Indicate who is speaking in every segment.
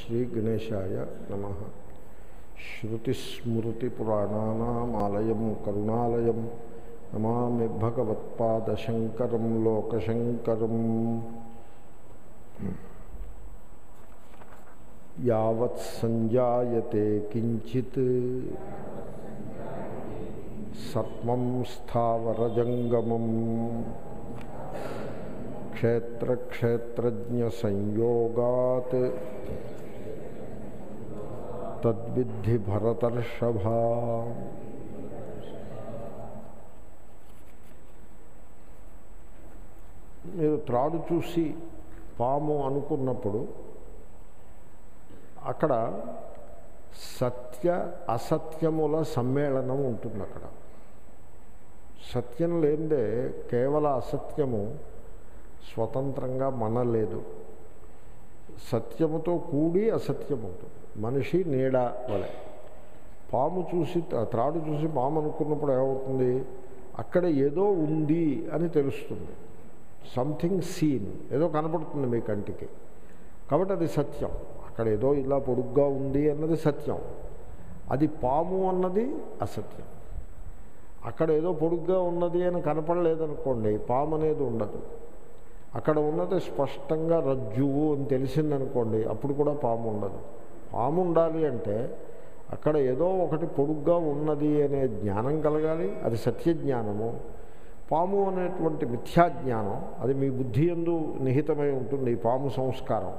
Speaker 1: శ్రీ గణేశాయ నమ శ్రుతిస్మృతిపురాణానామాలయం కరుణాలయం నమామి భగవత్పాదశంకరం లోకశంకరం యావత్ సంజాయతే కించిత్ సత్వం స్థావరజంగమం క్షేత్రక్షేత్రజ్ఞసంయోగాత్ తద్విద్ధి భరతర్షభా మీరు త్రాడు చూసి పాము అనుకున్నప్పుడు అక్కడ సత్య అసత్యముల సమ్మేళనం ఉంటుంది అక్కడ సత్యం లేనిదే కేవల అసత్యము స్వతంత్రంగా మనలేదు సత్యముతో కూడి అసత్యం ఉంటుంది మనిషి నీడ వలె పాము చూసి త్రాడు చూసి పాము అనుకున్నప్పుడు ఏమవుతుంది అక్కడ ఏదో ఉంది అని తెలుస్తుంది సంథింగ్ సీన్ ఏదో కనపడుతుంది మీ కంటికి కాబట్టి అది సత్యం అక్కడ ఏదో ఇలా పొడుగ్గా ఉంది అన్నది సత్యం అది పాము అన్నది అసత్యం అక్కడ ఏదో పొడుగ్గా ఉన్నది అని కనపడలేదనుకోండి పాము అనేది ఉండదు అక్కడ ఉన్నది స్పష్టంగా రజ్జువు అని తెలిసిందనుకోండి అప్పుడు కూడా పాము ఉండదు పాము ఉండాలి అంటే అక్కడ ఏదో ఒకటి పొడుగ్గా ఉన్నది అనే జ్ఞానం కలగాలి అది సత్యజ్ఞానము పాము అనేటువంటి మిథ్యాజ్ఞానం అది మీ బుద్ధి ఎందు నిహితమై ఉంటుంది పాము సంస్కారం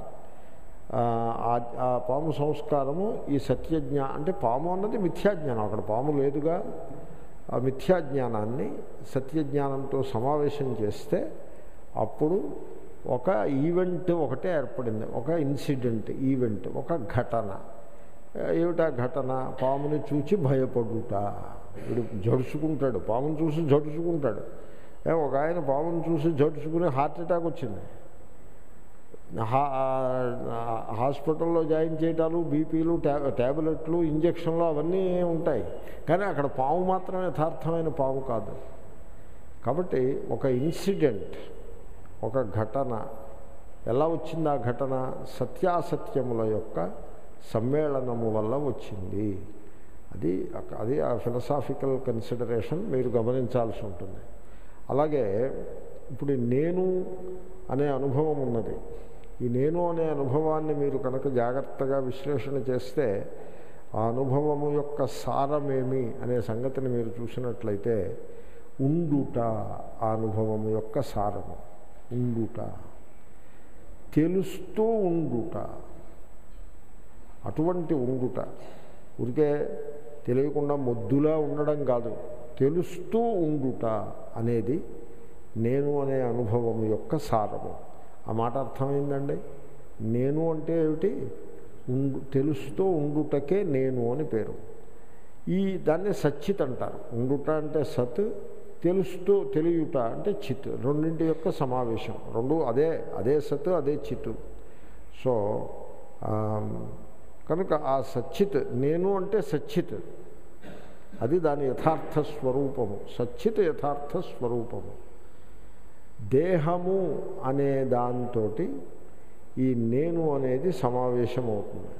Speaker 1: ఆ పాము సంస్కారము ఈ సత్యజ్ఞా అంటే పాము అన్నది మిథ్యాజ్ఞానం అక్కడ పాము లేదుగా ఆ మిథ్యాజ్ఞానాన్ని సత్యజ్ఞానంతో సమావేశం చేస్తే అప్పుడు ఒక ఈవెంట్ ఒకటే ఏర్పడింది ఒక ఇన్సిడెంట్ ఈవెంట్ ఒక ఘటన ఏమిటా ఘటన పాముని చూచి భయపడుట వీడు జడుచుకుంటాడు పాముని చూసి జడుచుకుంటాడు ఒక ఆయన పాముని చూసి జడుచుకుని హార్ట్ అటాక్ వచ్చింది హాస్పిటల్లో జాయిన్ చేయటాలు బీపీలు ట్యాబ్లెట్లు ఇంజక్షన్లు అవన్నీ ఉంటాయి కానీ అక్కడ పాము మాత్రం యథార్థమైన పాము కాదు కాబట్టి ఒక ఇన్సిడెంట్ ఒక ఘటన ఎలా వచ్చింది ఆ ఘటన సత్యాసత్యముల యొక్క సమ్మేళనము వల్ల వచ్చింది అది అది ఆ ఫిలసాఫికల్ కన్సిడరేషన్ మీరు గమనించాల్సి ఉంటుంది అలాగే ఇప్పుడు నేను అనే అనుభవం ఉన్నది ఈ నేను అనే అనుభవాన్ని మీరు కనుక జాగ్రత్తగా విశ్లేషణ చేస్తే ఆ అనుభవము యొక్క సారమేమి అనే సంగతిని మీరు చూసినట్లయితే ఉండుట ఆ అనుభవము యొక్క సారము ఉండుట తెలుస్తూ ఉండుట అటువంటి ఉండుట ఊరికే తెలియకుండా మొద్దులా ఉండడం కాదు తెలుస్తూ ఉండుట అనేది నేను అనే అనుభవం యొక్క సారము ఆ మాట అర్థమైందండి నేను అంటే ఏమిటి ఉండు తెలుస్తూ ఉండుటకే నేను అని పేరు ఈ దాన్ని సచ్చిత్ అంటారు ఉండుట అంటే సత్ తెలుస్తూ తెలియుట అంటే చిత్ రెండింటి యొక్క సమావేశం రెండు అదే అదే సత్ అదే చిత్ సో కనుక ఆ సచ్చిత్ నేను అంటే సచ్చిత్ అది దాని యథార్థ స్వరూపము సచ్చిత్ యథార్థ స్వరూపము దేహము అనే దాంతో ఈ నేను అనేది సమావేశం అవుతుంది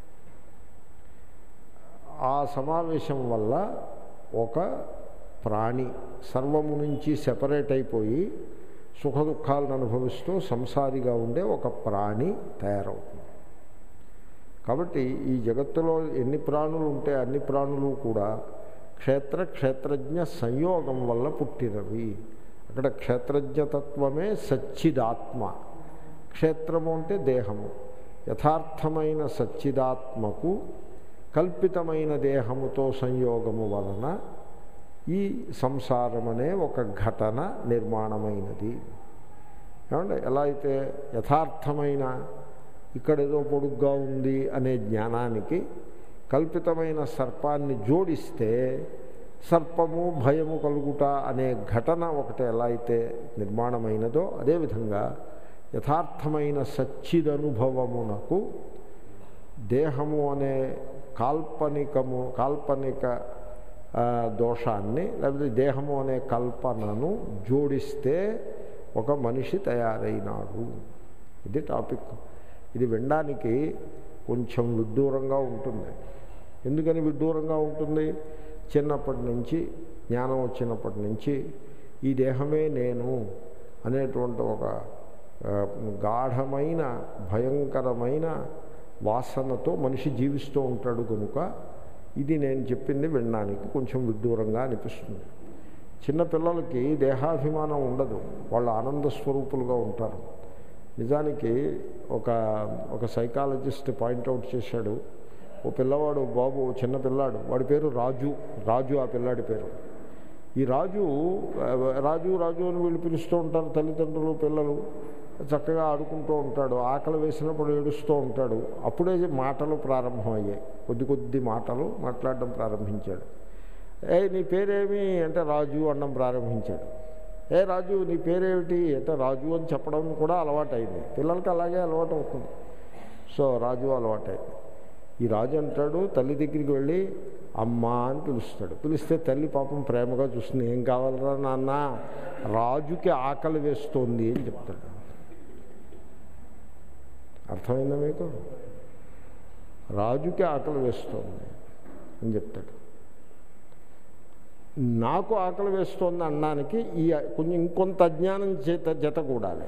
Speaker 1: ఆ సమావేశం వల్ల ఒక ప్రాణి సర్వము నుంచి సెపరేట్ అయిపోయి సుఖ దుఃఖాలను అనుభవిస్తూ సంసారిగా ఉండే ఒక ప్రాణి తయారవుతుంది కాబట్టి ఈ జగత్తులో ఎన్ని ప్రాణులు ఉంటే అన్ని ప్రాణులు కూడా క్షేత్ర క్షేత్రజ్ఞ సంయోగం వల్ల పుట్టినవి అక్కడ క్షేత్రజ్ఞతత్వమే సచ్చిదాత్మ క్షేత్రము అంటే దేహము యథార్థమైన సచ్చిదాత్మకు కల్పితమైన దేహముతో సంయోగము వలన ఈ సంసారం అనే ఒక ఘటన నిర్మాణమైనది ఏమంటే ఎలా అయితే యథార్థమైన ఇక్కడ ఏదో పొడుగ్గా ఉంది అనే జ్ఞానానికి కల్పితమైన సర్పాన్ని జోడిస్తే సర్పము భయము కలుగుట అనే ఘటన ఒకటి ఎలా అయితే నిర్మాణమైనదో అదేవిధంగా యథార్థమైన సచ్చిదనుభవమునకు దేహము అనే కాల్పనికము కాల్పనిక దోషాన్ని లేకపోతే దేహము అనే కల్పనను జోడిస్తే ఒక మనిషి తయారైనాడు ఇది టాపిక్ ఇది వినడానికి కొంచెం విడ్డూరంగా ఉంటుంది ఎందుకని విడ్డూరంగా ఉంటుంది చిన్నప్పటి నుంచి జ్ఞానం వచ్చినప్పటి నుంచి ఈ దేహమే నేను అనేటువంటి ఒక ఆ, గాఢమైన భయంకరమైన వాసనతో మనిషి జీవిస్తూ ఉంటాడు కనుక ఇది నేను చెప్పింది వినడానికి కొంచెం విడ్డూరంగా అనిపిస్తుంది చిన్నపిల్లలకి దేహాభిమానం ఉండదు వాళ్ళు ఆనంద స్వరూపులుగా ఉంటారు నిజానికి ఒక ఒక సైకాలజిస్ట్ పాయింట్అవుట్ చేశాడు ఓ పిల్లవాడు బాబు చిన్న పిల్లాడు వాడి పేరు రాజు రాజు ఆ పిల్లాడి పేరు ఈ రాజు ఆ, రాజు రాజు అని వీళ్ళు పిలుస్తూ ఉంటారు తల్లిదండ్రులు పిల్లలు చక్కగా ఆడుకుంటూ ఉంటాడు ఆకలి వేసినప్పుడు ఏడుస్తూ ఉంటాడు అప్పుడే మాటలు ప్రారంభమయ్యాయి కొద్ది కొద్ది మాటలు మాట్లాడడం ప్రారంభించాడు ఏ నీ పేరేమి అంటే రాజు అనడం ప్రారంభించాడు ఏ రాజు నీ పేరేమిటి అంటే రాజు అని చెప్పడం కూడా అలవాటైంది పిల్లలకి అలాగే అలవాటు అవుతుంది సో రాజు అలవాటైంది ఈ రాజు అంటాడు తల్లి దగ్గరికి వెళ్ళి అమ్మ అని పిలుస్తాడు పిలిస్తే తల్లి పాపం ప్రేమగా చూస్తుంది ఏం కావాలరా నాన్న రాజుకి ఆకలి వేస్తోంది అని చెప్తాడు అర్థమైందా మీకు రాజుకి ఆకలి వేస్తోంది అని చెప్తాడు నాకు ఆకలి వేస్తోంది అనడానికి ఈ కొంచెం ఇంకొంత అజ్ఞానం చేత జత కూడాలి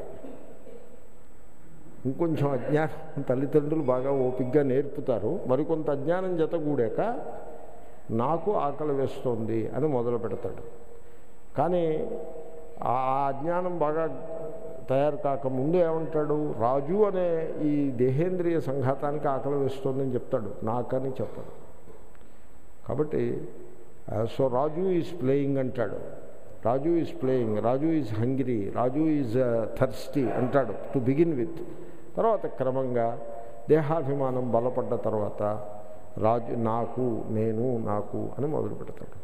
Speaker 1: ఇంకొంచెం అజ్ఞానం తల్లిదండ్రులు బాగా ఓపిగ్గా నేర్పుతారు మరికొంత అజ్ఞానం జత కూడాక నాకు ఆకలి వేస్తోంది అని మొదలు పెడతాడు కానీ ఆ అజ్ఞానం బాగా తయారు కాకముందు ఏమంటాడు రాజు అనే ఈ దేహేంద్రియ సంఘాతానికి ఆకలి వేస్తోందని చెప్తాడు నాకని చెప్పడు కాబట్టి సో రాజు ఈజ్ ప్లేయింగ్ అంటాడు Raju is playing Raju is hungry Raju is thirsty అంటాడు టు బిగిన్ విత్ తర్వాత క్రమంగా దేహాభిమానం బలపడ్డ తర్వాత రాజు నాకు నేను నాకు అని మొదలు పెడతాడు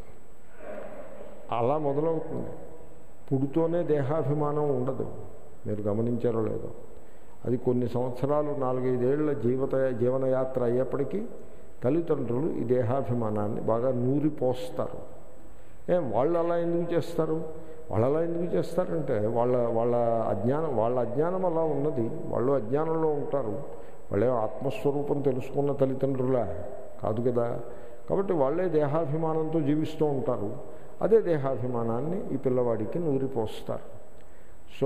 Speaker 1: అలా మొదలవుతుంది పుడుతోనే దేహాభిమానం ఉండదు మీరు గమనించారో లేదో అది కొన్ని సంవత్సరాలు నాలుగైదేళ్ల జీవిత జీవనయాత్ర అయ్యేప్పటికీ తల్లిదండ్రులు ఈ దేహాభిమానాన్ని బాగా నూరిపోస్తారు ఏం వాళ్ళు అలా ఎందుకు చేస్తారు వాళ్ళు అలా ఎందుకు చేస్తారంటే వాళ్ళ వాళ్ళ అజ్ఞానం వాళ్ళ అజ్ఞానం అలా ఉన్నది వాళ్ళు అజ్ఞానంలో ఉంటారు వాళ్ళే ఆత్మస్వరూపం తెలుసుకున్న తల్లిదండ్రులా కాదు కదా కాబట్టి వాళ్ళే దేహాభిమానంతో జీవిస్తూ ఉంటారు అదే దేహాభిమానాన్ని ఈ పిల్లవాడికి నూరిపోస్తారు సో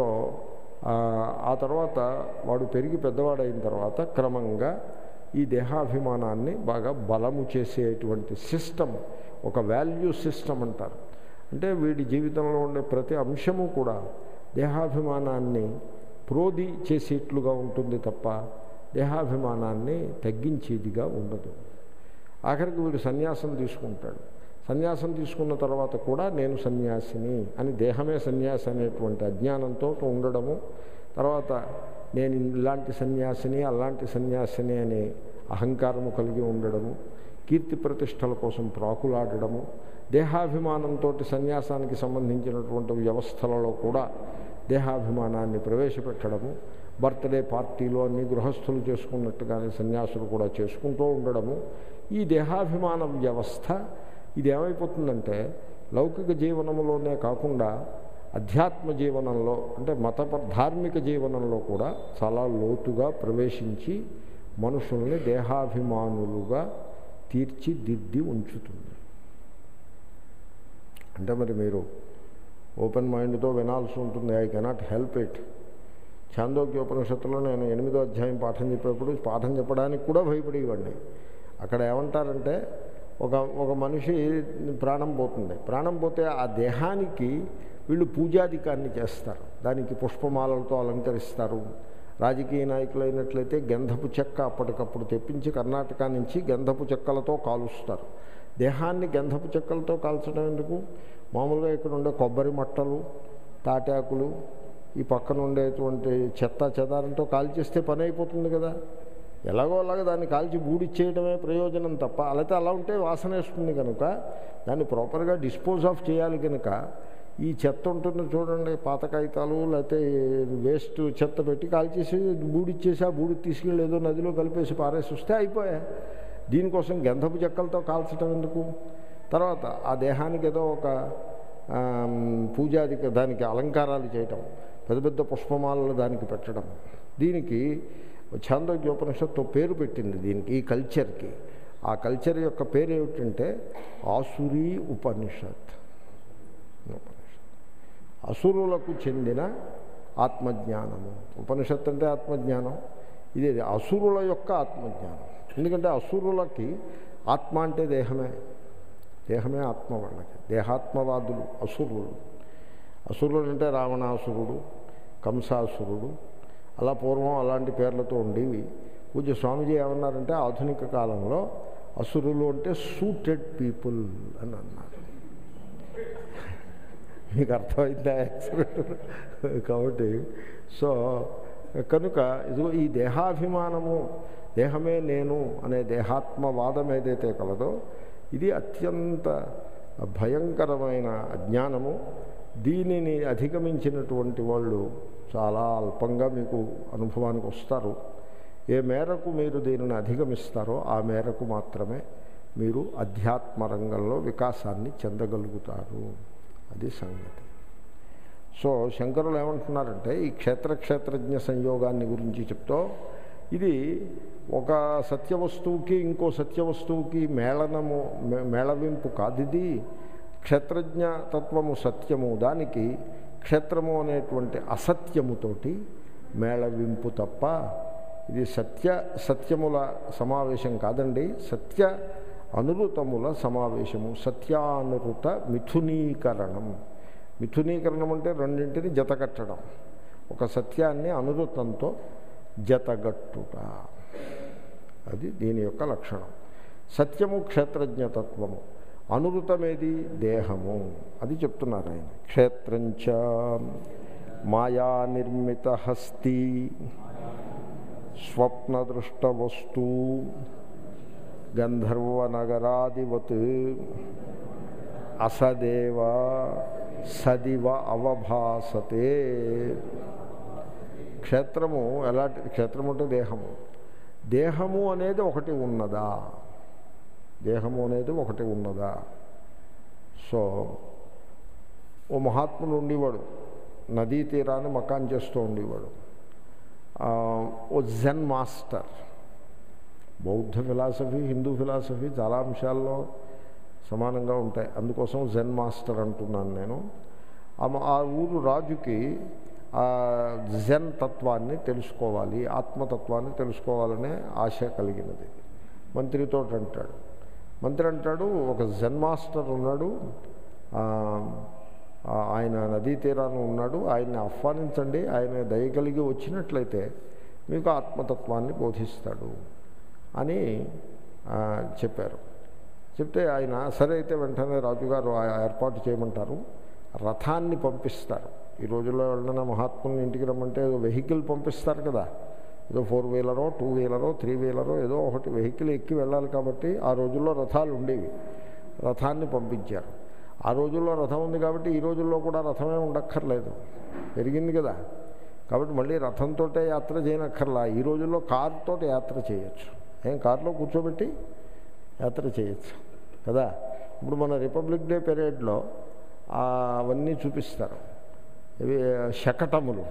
Speaker 1: ఆ తర్వాత వాడు పెరిగి పెద్దవాడైన తర్వాత క్రమంగా ఈ దేహాభిమానాన్ని బాగా బలము చేసేటువంటి సిస్టమ్ ఒక వాల్యూ సిస్టమ్ అంటారు అంటే వీడి జీవితంలో ఉండే ప్రతి అంశము కూడా దేహాభిమానాన్ని ప్రోది చేసేట్లుగా ఉంటుంది తప్ప దేహాభిమానాన్ని తగ్గించేదిగా ఉండదు ఆఖరికి వీడు సన్యాసం తీసుకుంటాడు సన్యాసం తీసుకున్న తర్వాత కూడా నేను సన్యాసిని అని దేహమే సన్యాసి అనేటువంటి అజ్ఞానంతో ఉండడము తర్వాత నేను ఇలాంటి సన్యాసిని అలాంటి సన్యాసిని అనే అహంకారము కలిగి ఉండడము కీర్తి ప్రతిష్టల కోసం ప్రాకులాడడము దేహాభిమానంతో సన్యాసానికి సంబంధించినటువంటి వ్యవస్థలలో కూడా దేహాభిమానాన్ని ప్రవేశపెట్టడము బర్త్డే పార్టీలు అన్ని గృహస్థులు చేసుకున్నట్టుగానే సన్యాసులు కూడా చేసుకుంటూ ఉండడము ఈ దేహాభిమాన వ్యవస్థ ఇది ఏమైపోతుందంటే లౌకిక జీవనంలోనే కాకుండా అధ్యాత్మ జీవనంలో అంటే మత ధార్మిక జీవనంలో కూడా చాలా లోతుగా ప్రవేశించి మనుషుల్ని దేహాభిమానులుగా తీర్చిదిద్ది ఉంచుతుంది అంటే మరి మీరు ఓపెన్ మైండ్తో వినాల్సి ఉంటుంది ఐ కెనాట్ హెల్ప్ ఇట్ ఛాందోగ్యోపనిషత్తులో నేను ఎనిమిదో అధ్యాయం పాఠం చెప్పేప్పుడు పాఠం చెప్పడానికి కూడా భయపడేవాడిని అక్కడ ఏమంటారంటే ఒక ఒక మనిషి ప్రాణం పోతుంది ప్రాణం పోతే ఆ దేహానికి వీళ్ళు పూజాధికాన్ని చేస్తారు దానికి పుష్పమాలలతో అలంకరిస్తారు రాజకీయ నాయకులు అయినట్లయితే గంధపు చెక్క అప్పటికప్పుడు తెప్పించి కర్ణాటక నుంచి గంధపు చెక్కలతో కాలుస్తారు దేహాన్ని గంధపు చెక్కలతో కాల్చడం ఎందుకు మామూలుగా ఇక్కడ ఉండే కొబ్బరి మట్టలు తాటాకులు ఈ పక్కన ఉండేటువంటి చెత్త చెదారంతో కాల్చేస్తే పని అయిపోతుంది కదా ఎలాగో అలాగ దాన్ని కాల్చి బూడిచ్చేయడమే ప్రయోజనం తప్ప అలాగే అలా ఉంటే వాసన వేస్తుంది కనుక దాన్ని ప్రాపర్గా డిస్పోజ్ ఆఫ్ చేయాలి కనుక ఈ చెత్త ఉంటుంది చూడండి పాత కాగితాలు లేకపోతే వేస్ట్ చెత్త పెట్టి కాల్చేసి బూడిచ్చేసి ఆ బూడి తీసుకెళ్ళి ఏదో నదిలో కలిపేసి పారేసి వస్తే అయిపోయా దీనికోసం గంధపు చెక్కలతో కాల్చడం ఎందుకు తర్వాత ఆ దేహానికి ఏదో ఒక పూజాది దానికి అలంకారాలు చేయటం పెద్ద పెద్ద పుష్పమాలలు దానికి పెట్టడం దీనికి ఛాందోగ్యోపనిషత్తు పేరు పెట్టింది దీనికి ఈ కల్చర్కి ఆ కల్చర్ యొక్క పేరు ఏమిటంటే ఆసురీ ఉపనిషత్ అసురులకు చెందిన ఆత్మజ్ఞానము ఉపనిషత్తు అంటే ఆత్మజ్ఞానం ఇది అసురుల యొక్క ఆత్మజ్ఞానం ఎందుకంటే అసురులకి ఆత్మ అంటే దేహమే దేహమే ఆత్మ వాళ్ళకి దేహాత్మవాదులు అసురులు అసురులు అంటే రావణాసురుడు కంసాసురుడు అలా పూర్వం అలాంటి పేర్లతో ఉండేవి పూజ్య స్వామీజీ ఏమన్నారంటే ఆధునిక కాలంలో అసురులు అంటే సూటెడ్ పీపుల్ అని అన్నారు మీకు అర్థమైందా యాక్సిడెంట్ కాబట్టి సో కనుక ఇదిగో ఈ దేహాభిమానము దేహమే నేను అనే దేహాత్మవాదం ఏదైతే కలదో ఇది అత్యంత భయంకరమైన అజ్ఞానము దీనిని అధిగమించినటువంటి వాళ్ళు చాలా అల్పంగా మీకు అనుభవానికి వస్తారు ఏ మేరకు మీరు దీనిని అధిగమిస్తారో ఆ మేరకు మాత్రమే మీరు అధ్యాత్మ రంగంలో వికాసాన్ని చెందగలుగుతారు అది సంగతి సో శంకరులు ఏమంటున్నారంటే ఈ క్షేత్ర క్షేత్రజ్ఞ సంయోగాన్ని గురించి చెప్తూ ఇది ఒక సత్యవస్తువుకి ఇంకో సత్యవస్తువుకి మేళనము మే- మేళవింపు కాదు ఇది క్షేత్రజ్ఞ తత్వము సత్యము దానికి క్షేత్రము అనేటువంటి అసత్యముతోటి మేళవింపు తప్ప ఇది సత్య సత్యముల సమావేశం కాదండి సత్య అనురుతముల సమావేశము సత్యానురుత మిథునీకరణం మిథునీకరణం అంటే రెండింటిని జతకట్టడం ఒక సత్యాన్ని అనురుతంతో జతగట్టుట అది దీని యొక్క లక్షణం సత్యము క్షేత్రజ్ఞతత్వము అనురుతమేది దేహము అది చెప్తున్నారు ఆయన క్షేత్రంచ మాయా నిర్మిత హస్తి స్వప్నదృష్ట వస్తు గంధర్వనగరాదివత్ అసదేవ సదివ అవభాసతే క్షేత్రము ఎలాంటి క్షేత్రము అంటే దేహము దేహము అనేది ఒకటి ఉన్నదా దేహము అనేది ఒకటి ఉన్నదా సో ఓ మహాత్ముడు ఉండేవాడు నదీ తీరాన్ని మకాన్ చేస్తూ ఉండేవాడు ఆ, ఓ జెన్ మాస్టర్ బౌద్ధ ఫిలాసఫీ హిందూ ఫిలాసఫీ చాలా అంశాల్లో సమానంగా ఉంటాయి అందుకోసం జెన్ మాస్టర్ అంటున్నాను నేను ఆ మ- ఆ ఊరు రాజుకి ఆ జెన్ తత్వాన్ని తెలుసుకోవాలి ఆత్మతత్వాన్ని తెలుసుకోవాలనే ఆశ కలిగినది మంత్రితో అంటాడు మంత్రి అంటాడు ఒక జెన్ మాస్టర్ ఉన్నాడు ఆ, ఆ, ఆయన నదీ తీరాన ఉన్నాడు ఆయన్ని ఆహ్వానించండి ఆయన దయ కలిగి వచ్చినట్లయితే మీకు ఆత్మతత్వాన్ని బోధిస్తాడు అని ఆ, చెప్పారు చెప్తే ఆయన సరే అయితే వెంటనే రాజుగారు ఆ ఏర్పాటు చేయమంటారు రథాన్ని పంపిస్తారు ఈ రోజుల్లో ఎవరైనా మహాత్ముని ఇంటికి రమ్మంటే ఏదో వెహికల్ పంపిస్తారు కదా ఏదో ఫోర్ వీలరో టూ వీలరో త్రీ వీలరో ఏదో ఒకటి వెహికల్ ఎక్కి వెళ్ళాలి కాబట్టి ఆ రోజుల్లో రథాలు ఉండేవి రథాన్ని పంపించారు ఆ రోజుల్లో రథం ఉంది కాబట్టి ఈ రోజుల్లో కూడా రథమే ఉండక్కర్లేదు పెరిగింది కదా కాబట్టి మళ్ళీ రథంతో యాత్ర చేయనక్కర్లా ఈ రోజుల్లో కారుతో యాత్ర చేయొచ్చు ఏం కారులో కూర్చోబెట్టి యాత్ర చేయొచ్చు కదా ఇప్పుడు మన రిపబ్లిక్ డే పెరేడ్లో ఆ అవన్నీ చూపిస్తారు ఇవి శకటములు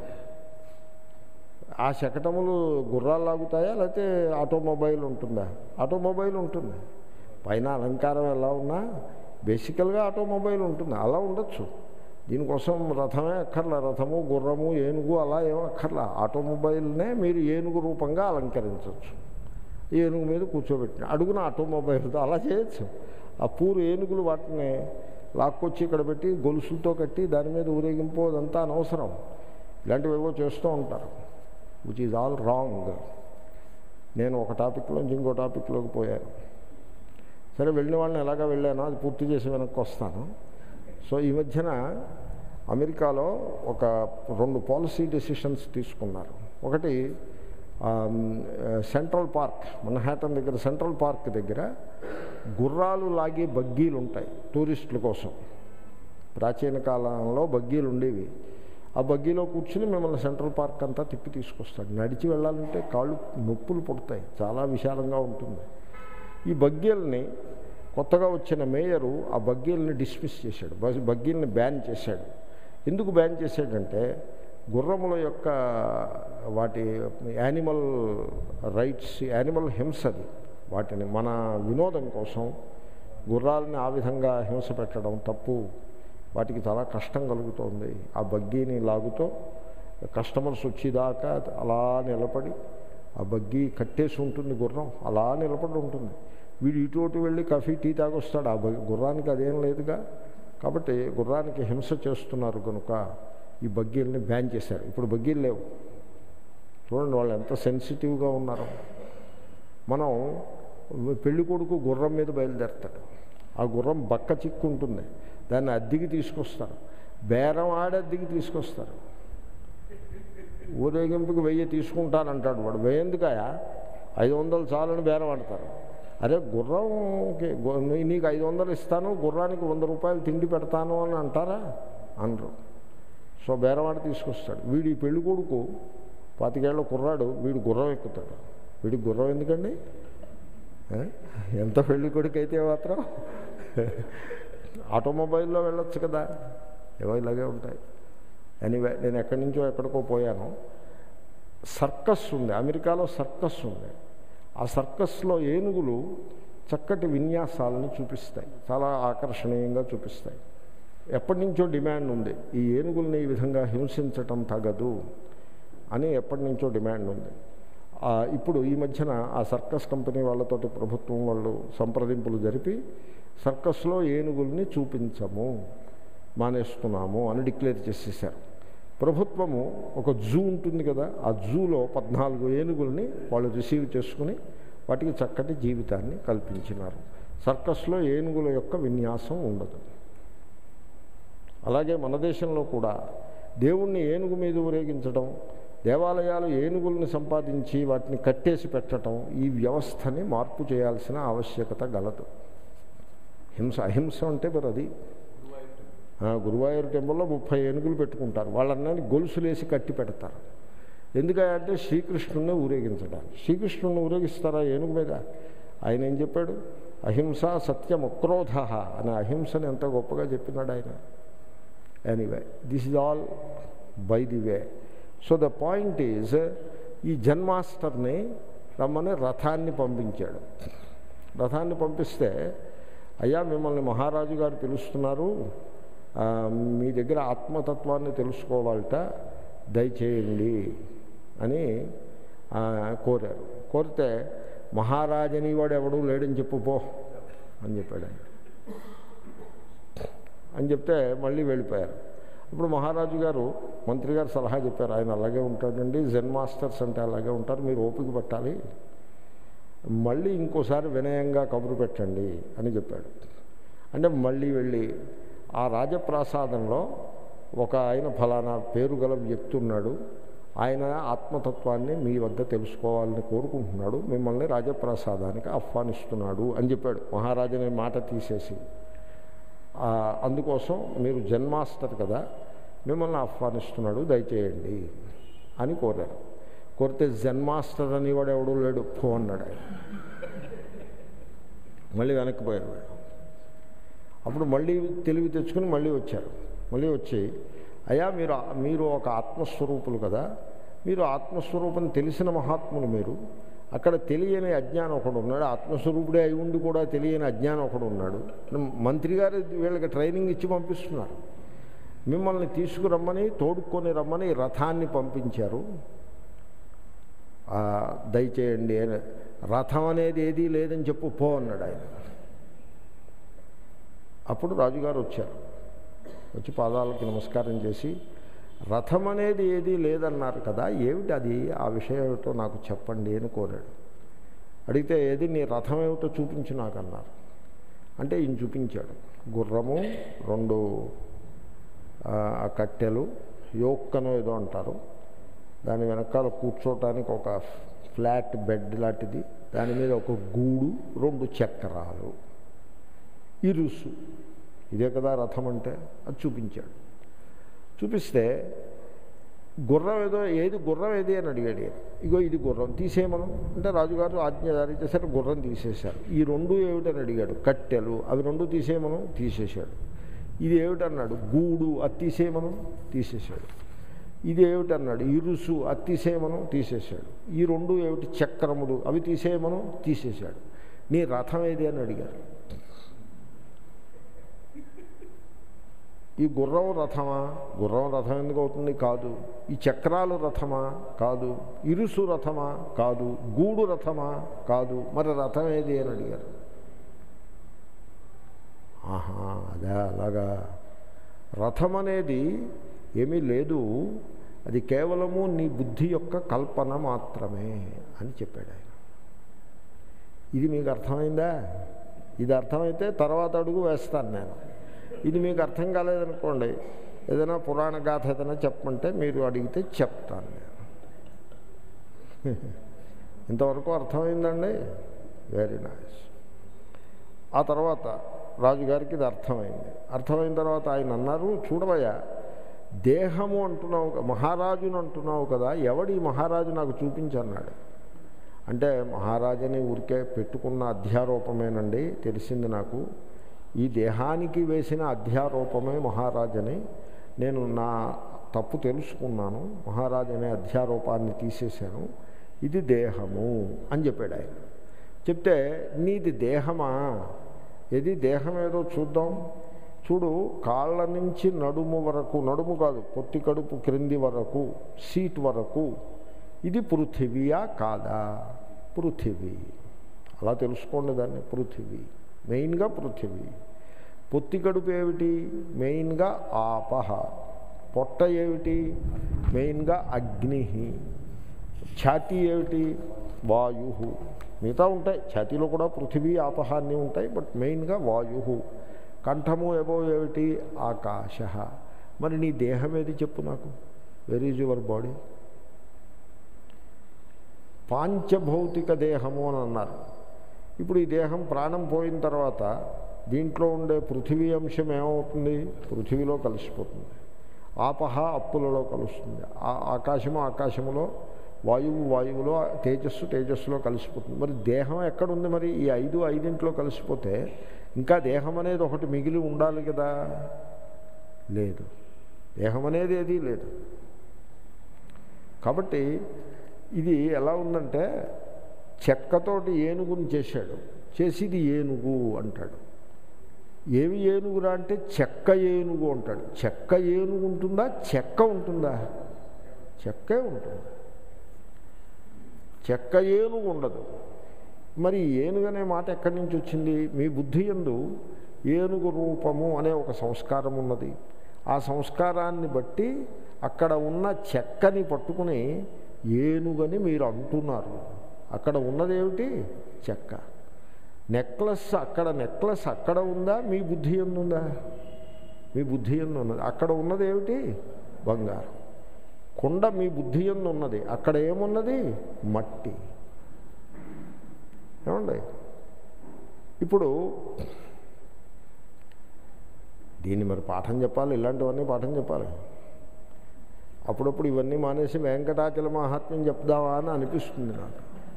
Speaker 1: ఆ శకటములు గుర్రాలు లాగుతాయా లేకపోతే ఆటోమొబైల్ ఉంటుందా ఆటోమొబైల్ ఉంటుంది పైన అలంకారం ఎలా ఉన్నా బేసికల్గా ఆటోమొబైల్ ఉంటుంది అలా ఉండొచ్చు దీనికోసం రథమే అక్కర్లా రథము గుర్రము ఏనుగు అలా ఏమో అక్కర్లా ఆటోమొబైల్నే మీరు ఏనుగు రూపంగా అలంకరించవచ్చు ఏనుగు మీద కూర్చోబెట్టిన అడుగున ఆటోమొబైల్తో అలా చేయొచ్చు ఆ పూరు ఏనుగులు వాటిని లాక్కొచ్చి ఇక్కడ పెట్టి గొలుసులతో కట్టి దాని మీద ఊరేగింపు అదంతా అనవసరం ఇలాంటివి ఏవో చేస్తూ ఉంటారు విచ్ ఈజ్ ఆల్ రాంగ్ నేను ఒక టాపిక్లోంచి ఇంకో టాపిక్లోకి పోయాను సరే వెళ్ళిన వాళ్ళని ఎలాగా వెళ్ళానో అది పూర్తి చేసి వెనక్కి వస్తాను సో ఈ మధ్యన అమెరికాలో ఒక రెండు పాలసీ డెసిషన్స్ తీసుకున్నారు ఒకటి ఆమ్, సెంట్రల్ పార్క్ మన్హాటన్ దగ్గర సెంట్రల్ పార్క్ దగ్గర గుర్రాలు లాగే బగ్గీలు ఉంటాయి టూరిస్టుల కోసం ప్రాచీన కాలంలో బగ్గీలు ఉండేవి ఆ బగ్గీలో కూర్చుని మిమ్మల్ని సెంట్రల్ పార్క్ అంతా తిప్పి తీసుకొస్తాడు నడిచి వెళ్ళాలంటే కాళ్ళు నొప్పులు పుడతాయి చాలా విశాలంగా ఉంటుంది ఈ బగ్గీల్ని కొత్తగా వచ్చిన మేయరు ఆ బగ్గీల్ని డిస్మిస్ చేశాడు బస్- బగ్గీల్ని బ్యాన్ చేశాడు ఎందుకు బ్యాన్ చేశాడంటే గుర్రముల యొక్క వాటి యానిమల్ రైట్స్ యానిమల్ హింసది వాటిని మన వినోదం కోసం గుర్రాలని ఆ విధంగా హింస పెట్టడం తప్పు వాటికి చాలా కష్టం కలుగుతోంది ఆ బగ్గీని లాగుతూ కస్టమర్స్ వచ్చేదాకా అలా నిలబడి ఆ బగ్గీ కట్టేసి ఉంటుంది గుర్రం అలా నిలబడి ఉంటుంది వీడు ఇటు వెళ్ళి కాఫీ టీ తాగొస్తాడు ఆ బగ్గి గుర్రానికి అదేం లేదుగా కాబట్టి గుర్రానికి హింస చేస్తున్నారు కనుక ఈ బగ్గీల్ని బ్యాన్ చేశారు ఇప్పుడు బగ్గీలు లేవు చూడండి వాళ్ళు ఎంత సెన్సిటివ్గా ఉన్నారు మనం పెళ్లి కొడుకు గుర్రం మీద బయలుదేరతాడు ఆ గుర్రం బక్క చిక్కు ఉంటుంది దాన్ని అద్దెకి తీసుకొస్తారు బేరం ఆడి అద్దెకి తీసుకొస్తారు ఊరేగింపుకి వెయ్యి తీసుకుంటానంటాడు వాడు వెయ్యేందుకాయా ఐదు వందలు చాలని బేరం ఆడతారు అరే గుర్రంకి గు- నీకు ఐదు వందలు ఇస్తాను గుర్రానికి వంద రూపాయలు తిండి పెడతాను అని అంటారా అనరు సో బేరవాడు తీసుకొస్తాడు వీడి పెళ్లి కొడుకు పాతికేళ్ల కుర్రాడు వీడు గుర్రం ఎక్కుతాడు వీడికి గుర్రం ఎందుకండి ఏ? ఎంత పెళ్లి కొడుకు అయితే మాత్రం ఆటోమొబైల్లో వెళ్ళొచ్చు కదా ఏవో ఇలాగే ఉంటాయి ఎనీవే నేను ఎక్కడి నుంచో ఎక్కడికో పోయాను సర్కస్ ఉంది అమెరికాలో సర్కస్ ఉంది ఆ సర్కస్లో ఏనుగులు చక్కటి విన్యాసాలను చూపిస్తాయి చాలా ఆకర్షణీయంగా చూపిస్తాయి ఎప్పటి నుంచో డిమాండ్ ఉంది ఈ ఏనుగుల్ని ఈ విధంగా హింసించటం తగదు అని ఎప్పటి నుంచో డిమాండ్ ఉంది ఆ, ఇప్పుడు ఈ మధ్యన ఆ సర్కస్ కంపెనీ వాళ్ళతోటి ప్రభుత్వం వాళ్ళు సంప్రదింపులు జరిపి సర్కస్లో ఏనుగుల్ని చూపించము మానేస్తున్నాము అని డిక్లేర్ చేసేసారు ప్రభుత్వము ఒక జూ ఉంటుంది కదా ఆ జూలో పద్నాలుగు ఏనుగుల్ని వాళ్ళు రిసీవ్ చేసుకుని వాటికి చక్కటి జీవితాన్ని కల్పించినారు సర్కస్లో ఏనుగుల యొక్క విన్యాసం ఉండదు అలాగే మన దేశంలో కూడా దేవుణ్ణి ఏనుగు మీద ఊరేగించడం దేవాలయాలు ఏనుగుల్ని సంపాదించి వాటిని కట్టేసి పెట్టడం ఈ వ్యవస్థని మార్పు చేయాల్సిన ఆవశ్యకత గలదు హింస అహింస అంటే మరి అది ఆ, గురువాయూరు టెంపుల్లో ముప్పై ఏనుగులు పెట్టుకుంటారు వాళ్ళన్నీ గొలుసులేసి కట్టి పెడతారు ఎందుకంటే శ్రీకృష్ణుడిని ఊరేగించడానికి శ్రీకృష్ణుడిని ఊరేగిస్తారా ఏనుగు మీద ఆయన ఏం చెప్పాడు అహింస సత్యం అక్రోధ అనే అహింసని ఎంత గొప్పగా చెప్పినాడు ఆయన anyway this is all by the way so the point is ఈ జన్మాస్టర్ని రమ్మని రథాన్ని పంపించాడు రథాన్ని పంపిస్తే అయ్యా మిమ్మల్ని మహారాజు గారు పిలుస్తున్నారు ఆ, మీ దగ్గర ఆత్మతత్వాన్ని తెలుసుకోవాలట దయచేయండి అని ఆ, కోరారు కోరితే మహారాజని వాడు ఎవడూ లేడని చెప్పు పో అని చెప్పాడు ఆయన అని చెప్తే మళ్ళీ వెళ్ళిపోయారు ఇప్పుడు మహారాజు గారు మంత్రి గారు సలహా చెప్పారు ఆయన అలాగే ఉంటాడండి జెన్ మాస్టర్స్ అంటే అలాగే ఉంటారు మీరు ఓపిక పట్టాలి మళ్ళీ ఇంకోసారి వినయంగా కబురు పెట్టండి అని చెప్పాడు అంటే మళ్ళీ వెళ్ళి ఆ రాజప్రాసాదంలో ఒక ఆయన ఫలానా పేరు గల వ్యక్తి ఉన్నాడు ఆయన ఆత్మతత్వాన్ని మీ వద్ద తెలుసుకోవాలని కోరుకుంటున్నాడు మిమ్మల్ని రాజప్రాసాదానికి ఆహ్వానిస్తున్నాడు అని చెప్పాడు మహారాజుని మాట తీసేసి ఆ, అందుకోసం మీరు జన్మాస్టర్ కదా మిమ్మల్ని ఆహ్వానిస్తున్నాడు దయచేయండి అని కోరారు కోరితే జన్మాస్టర్ అని వాడు ఎవడూ లేడు పో అన్నాడు ఆయన మళ్ళీ వెనక్కిపోయారు వాడు అప్పుడు మళ్ళీ తెలివి తెచ్చుకుని మళ్ళీ వచ్చారు మళ్ళీ వచ్చి అయ్యా మీరు మీరు ఒక ఆత్మస్వరూపులు కదా మీరు ఆత్మస్వరూపం తెలిసిన మహాత్ములు మీరు అక్కడ తెలియని అజ్ఞానం ఒకడు ఉన్నాడు ఆత్మస్వరూపుడే అయి ఉండి కూడా తెలియని అజ్ఞానం ఒకడు ఉన్నాడు మంత్రి గారు వీళ్ళకి ట్రైనింగ్ ఇచ్చి పంపిస్తున్నారు మిమ్మల్ని తీసుకురమ్మని తోడుకొని రమ్మని రథాన్ని పంపించారు ఆ, దయచేయండి అని రథం అనేది ఏదీ లేదని చెప్పు పో అన్నాడు ఆయన అప్పుడు రాజుగారు వచ్చారు వచ్చి పాదాలకి నమస్కారం చేసి రథం అనేది ఏదీ లేదన్నారు కదా ఏమిటి అది ఆ విషయం ఏమిటో నాకు చెప్పండి అని కోరాడు అడిగితే ఏది నీ రథం ఏమిటో చూపించు నాకు అన్నారు అంటే ఈయన చూపించాడు గుర్రము రెండు ఆ, ఆ కట్టెలు యోక్కనో ఏదో అంటారు దాని వెనకాల కూర్చోటానికి ఒక ఫ్లాట్ బెడ్ లాంటిది దాని మీద ఒక గూడు రెండు చక్రాలు ఇరుసు ఇదే కదా రథం అంటే అది చూపించాడు చూపిస్తే గుర్రం ఏదో ఏది గుర్రం ఏది అని అడిగాడు ఈయన. ఇగో ఇది గుర్రం తీసేయమను అంటే రాజుగారు ఆజ్ఞ జారీ చేశారు గుర్రం తీసేశారు ఈ రెండు ఏమిటని అడిగాడు కట్టెలు అవి రెండు తీసేయమను తీసేశాడు ఇది ఏమిటన్నాడు గూడు అది తీసేయమను తీసేశాడు ఇది ఏమిటన్నాడు ఇరుసు అది తీసేయమను తీసేశాడు ఈ రెండు ఏమిటి చక్రములు అవి తీసేయమను తీసేశాడు నీ రథం ఏది అని అడిగారు ఈ గుర్రం రథమా గుర్రం రథం ఎందుకు అవుతుంది కాదు ఈ చక్రాలు రథమా కాదు ఇరుసు రథమా కాదు గూడు రథమా కాదు మరి రథం ఏది అని అడిగారు ఆహా అదే అలాగా రథం అనేది ఏమీ లేదు అది కేవలము నీ బుద్ధి యొక్క కల్పన మాత్రమే అని చెప్పాడు ఆయన ఇది మీకు అర్థమైందా ఇది అర్థమైతే తర్వాత అడుగు వేస్తాను నేను ఇది మీకు అర్థం కాలేదనుకోండి ఏదైనా పురాణ గాథ ఏదైనా చెప్పమంటే మీరు అడిగితే చెప్తాను నేను ఇంతవరకు అర్థమైందండి వెరీ నైస్ ఆ తర్వాత రాజుగారికి ఇది అర్థమైంది అర్థమైన తర్వాత ఆయన అన్నారు చూడవయ్యా దేహము అంటున్నావు మహారాజును అంటున్నావు కదా ఎవడి మహారాజు నాకు చూపించన్నాడు అంటే మహారాజని ఊరికే పెట్టుకున్న అధ్యారూపమేనండి తెలిసింది నాకు ఈ దేహానికి వేసిన అధ్యారూపమే మహారాజని నేను నా తప్పు తెలుసుకున్నాను మహారాజు అనే అధ్యారూపాన్ని తీసేశాను ఇది దేహము అని చెప్పాడు ఆయన చెప్తే నీది దేహమా ఏది దేహం ఏదో చూద్దాం చూడు కాళ్ళ నుంచి నడుము వరకు నడుము కాదు పొత్తి కడుపు క్రింది వరకు సీట్ వరకు ఇది పృథివీయా కాదా పృథివీ అలా తెలుసుకోండి దాన్ని పృథివీ మెయిన్గా పృథివీ పొత్తి కడుపు ఏమిటి మెయిన్గా ఆపహ పొట్ట ఏమిటి మెయిన్గా అగ్ని ఛాతీ ఏమిటి వాయు మిగతా ఉంటాయి ఛాతీలో కూడా పృథివీ ఆపహ అన్నీ ఉంటాయి బట్ మెయిన్గా వాయు కంఠము ఏవో ఏమిటి ఆకాశ మరి నీ దేహం ఏది చెప్పు నాకు వెర్ ఈజ్ యువర్ బాడీ పాంచభౌతిక దేహము అని అన్నారు ఇప్పుడు ఈ దేహం ప్రాణం పోయిన తర్వాత దీంట్లో ఉండే పృథివీ అంశం ఏమవుతుంది పృథివీలో కలిసిపోతుంది ఆపహ అప్పులలో కలుస్తుంది ఆకాశము ఆకాశములో వాయువు వాయువులో తేజస్సు తేజస్సులో కలిసిపోతుంది మరి దేహం ఎక్కడుంది మరి ఈ ఐదు ఐదింట్లో కలిసిపోతే ఇంకా దేహం అనేది ఒకటి మిగిలి ఉండాలి కదా లేదు దేహం అనేది ఏదీ లేదు కాబట్టి ఇది ఎలా ఉందంటే చెక్కతోటి ఏనుగుని చేశాడు చేసిది ఏనుగు అంటాడు ఏమి ఏనుగురా అంటే చెక్క ఏనుగు అంటాడు చెక్క ఏనుగు ఉంటుందా చెక్క ఉంటుందా చెక్కే ఉంటుంది చెక్క ఏనుగు ఉండదు మరి ఏనుగు అనే మాట ఎక్కడి నుంచి వచ్చింది మీ బుద్ధి ఎందు ఏనుగు రూపము అనే ఒక సంస్కారం ఉన్నది ఆ సంస్కారాన్ని బట్టి అక్కడ ఉన్న చెక్కని పట్టుకుని ఏనుగని మీరు అంటున్నారు అక్కడ ఉన్నదేమిటి చెక్క నెక్లెస్ అక్కడ నెక్లెస్ అక్కడ ఉందా మీ బుద్ధి ఎందుందా మీ బుద్ధి ఎందు ఉన్నది అక్కడ ఉన్నది ఏమిటి బంగారం కుండ మీ బుద్ధి ఎందు ఉన్నది అక్కడ ఏమున్నది మట్టి ఏమండి ఇప్పుడు దీన్ని మరి పాఠం చెప్పాలి ఇలాంటివన్నీ పాఠం చెప్పాలి అప్పుడప్పుడు ఇవన్నీ మానేసి వెంకటాచల మహాత్మ్యం చెప్దామా అని అనిపిస్తుంది నాకు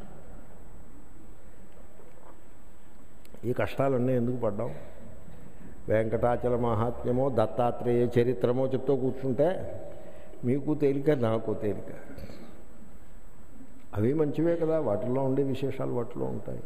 Speaker 1: ఈ కష్టాలన్నీ ఎందుకు పడ్డాం వెంకటాచల మహాత్మ్యమో దత్తాత్రేయ చరిత్రమో చెప్తూ కూర్చుంటే మీకు తేలిక నాకు తేలిక అవి మంచివే కదా వాటిల్లో ఉండే విశేషాలు వాటిలో ఉంటాయి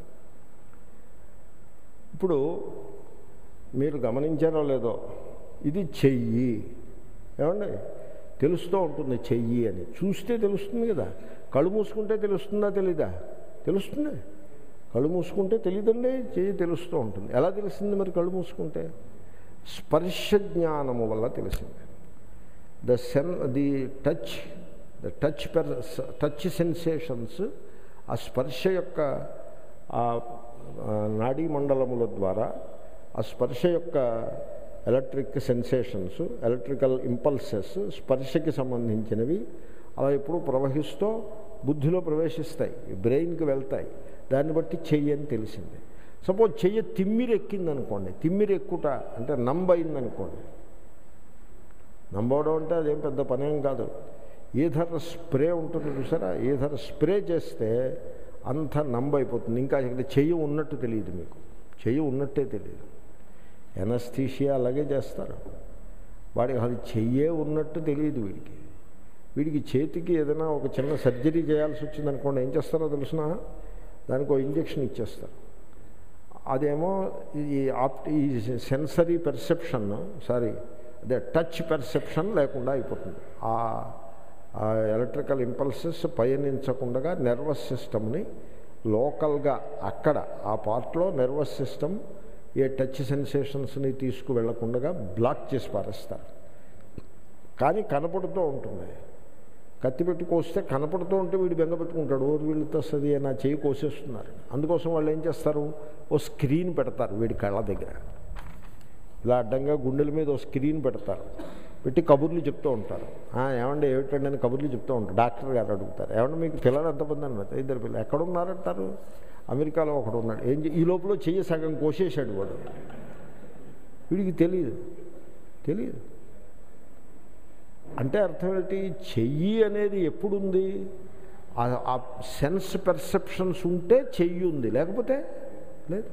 Speaker 1: ఇప్పుడు మీరు గమనించారో లేదో ఇది చెయ్యి ఏమండి తెలుస్తూ ఉంటుంది చెయ్యి అని చూస్తే తెలుస్తుంది కదా కళ్ళు మూసుకుంటే తెలుస్తుందా తెలీదా తెలుస్తుంది కళ్ళు మూసుకుంటే తెలియదండి చెయ్యి తెలుస్తూ ఉంటుంది ఎలా తెలిసింది మరి కళ్ళు మూసుకుంటే స్పర్శ జ్ఞానము వల్ల తెలిసింది the sense the touch the touch per touch sensations ఆ స్పర్శ యొక్క ఆ నాడీ మండలముల ద్వారా ఆ స్పర్శ యొక్క ఎలక్ట్రిక్ సెన్సేషన్స్ ఎలక్ట్రికల్ ఇంపల్సెస్ స్పర్శకి సంబంధించినవి అలా ఎప్పుడు ప్రవహిస్తూ బుద్ధిలో ప్రవేశిస్తాయి బ్రెయిన్కి వెళ్తాయి దాన్ని బట్టి చెయ్యి అని తెలిసింది సపోజ్ చెయ్యి తిమ్మిరెక్కిందనుకోండి తిమ్మిరెక్కుట అంటే నంబయిందనుకోండి నంబవడం అంటే అదేం పెద్ద పనేం కాదు ఈధర్ స్ప్రే ఉంటుంది చూసారా ఈధర్ స్ప్రే చేస్తే అంత నంబైపోతుంది ఇంకా ఇక్కడ చెయ్యి ఉన్నట్టు తెలియదు మీకు చెయ్యి ఉన్నట్టే తెలియదు ఎనస్థీషియా అలాగే చేస్తారు వాడికి అది చెయ్యే ఉన్నట్టు తెలియదు వీడికి వీడికి చేతికి ఏదైనా ఒక చిన్న సర్జరీ చేయాల్సి వచ్చిందనుకోండి ఏం చేస్తారో తెలిసిన దానికి ఒక ఇంజెక్షన్ ఇచ్చేస్తారు అదేమో ఈ ఆప్ట్ ఈ సెన్సరీ పెర్సెప్షన్ సారీ అదే టచ్ పెర్సెప్షన్ లేకుండా అయిపోతుంది ఆ ఎలక్ట్రికల్ ఇంపల్సెస్ పయనించకుండా నర్వస్ సిస్టమ్ని లోకల్గా అక్కడ ఆ పార్ట్లో నర్వస్ సిస్టమ్ ఏ టచ్ సెన్సేషన్స్ని తీసుకువెళ్లకుండా బ్లాక్ చేసి పారేస్తారు కానీ కనపడుతూ ఉంటుంది కత్తి పెట్టి కోస్తే కనపడుతూ ఉంటే వీడు బెంగ పెట్టుకుంటాడు ఓరు వీళ్ళతో వస్తుంది నా చేయి కోసేస్తున్నారు అందుకోసం వాళ్ళు ఏం చేస్తారు ఓ స్క్రీన్ పెడతారు వీడి కళ్ళ దగ్గర ఇలా అడ్డంగా గుండెల మీద ఓ స్క్రీన్ పెడతారు పెట్టి కబుర్లు చెప్తూ ఉంటారు ఏమంటే ఏమిటండి అని కబుర్లు చెప్తూ ఉంటారు డాక్టర్ గారు అడుగుతారు ఏమన్నా మీకు పిల్లలు ఎంతమంది అన్నారు ఇద్దరు పిల్లలు ఎక్కడున్నారంటారు అమెరికాలో ఒకడు ఉన్నాడు ఏం ఈ లోపల చెయ్యి సగం కోసేశాడు వాడు వీడికి తెలియదు తెలియదు అంటే అర్థం ఏంటి చెయ్యి అనేది ఎప్పుడుంది ఆ సెన్స్ పెర్సెప్షన్స్ ఉంటే చెయ్యి ఉంది లేకపోతే లేదు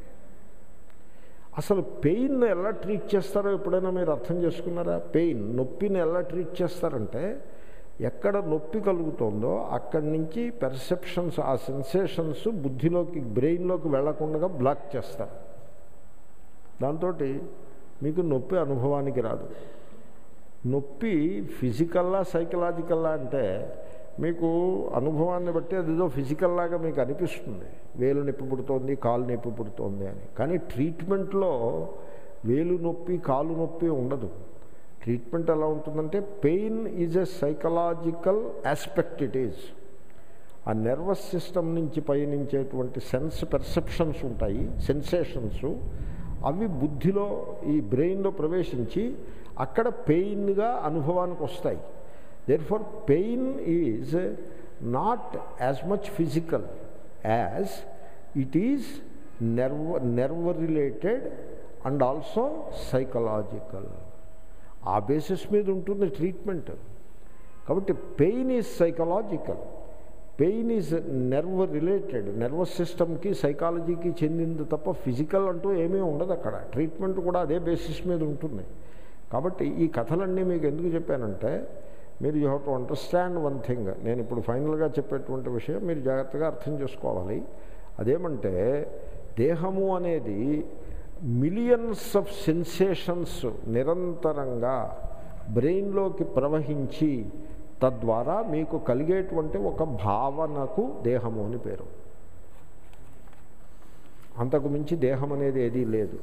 Speaker 1: అసలు పెయిన్ ఎలా ట్రీట్ చేస్తారో ఎప్పుడైనా మీరు అర్థం చేసుకున్నారా పెయిన్ నొప్పిని ఎలా ట్రీట్ చేస్తారంటే ఎక్కడ నొప్పి కలుగుతుందో అక్కడి నుంచి పెర్సెప్షన్స్ ఆ సెన్సేషన్స్ బుద్ధిలోకి బ్రెయిన్లోకి వెళ్లకుండా బ్లాక్ చేస్తారు దాంతో మీకు నొప్పి అనుభవానికి రాదు నొప్పి ఫిజికల్లా సైకలాజికల్లా అంటే మీకు అనుభవాన్ని బట్టి అదిదో ఫిజికల్లాగా మీకు అనిపిస్తుంది వేలు నొప్పి పుడుతోంది కాలు నొప్పి పుడుతోంది అని కానీ ట్రీట్మెంట్లో వేలు నొప్పి కాలు నొప్పి ఉండదు ట్రీట్మెంట్ ఎలా ఉంటుందంటే pain is a psychological aspect it is ఆ నర్వస్ సిస్టమ్ నుంచి పయనించేటువంటి సెన్స్ పెర్సెప్షన్స్ ఉంటాయి సెన్సేషన్స్ అవి బుద్ధిలో ఈ బ్రెయిన్లో ప్రవేశించి అక్కడ పెయిన్గా అనుభవానికి వస్తాయి therefore pain is not as much physical as it is nerve nerve related and also psychological ఆ బేసిస్ మీద ఉంటుంది ట్రీట్మెంట్ కాబట్టి pain is psychological pain is nerve related nervous సిస్టమ్కి సైకాలజీకి చెందింది తప్ప ఫిజికల్ అంటూ ఏమీ ఉండదు అక్కడ ట్రీట్మెంట్ కూడా అదే బేసిస్ మీద ఉంటుంది కాబట్టి ఈ కథలన్నీ మీకు ఎందుకు చెప్పానంటే మీరు you have to understand one thing నేను ఇప్పుడు ఫైనల్గా చెప్పేటువంటి విషయం మీరు జాగ్రత్తగా అర్థం చేసుకోవాలి అదేమంటే దేహము అనేది మిలియన్స్ ఆఫ్ సెన్సేషన్స్ నిరంతరంగా బ్రెయిన్లోకి ప్రవహించి తద్వారా మీకు కలిగేటువంటి ఒక భావనకు దేహము అని పేరు అంతకు మించి దేహం అనేది ఏదీ లేదు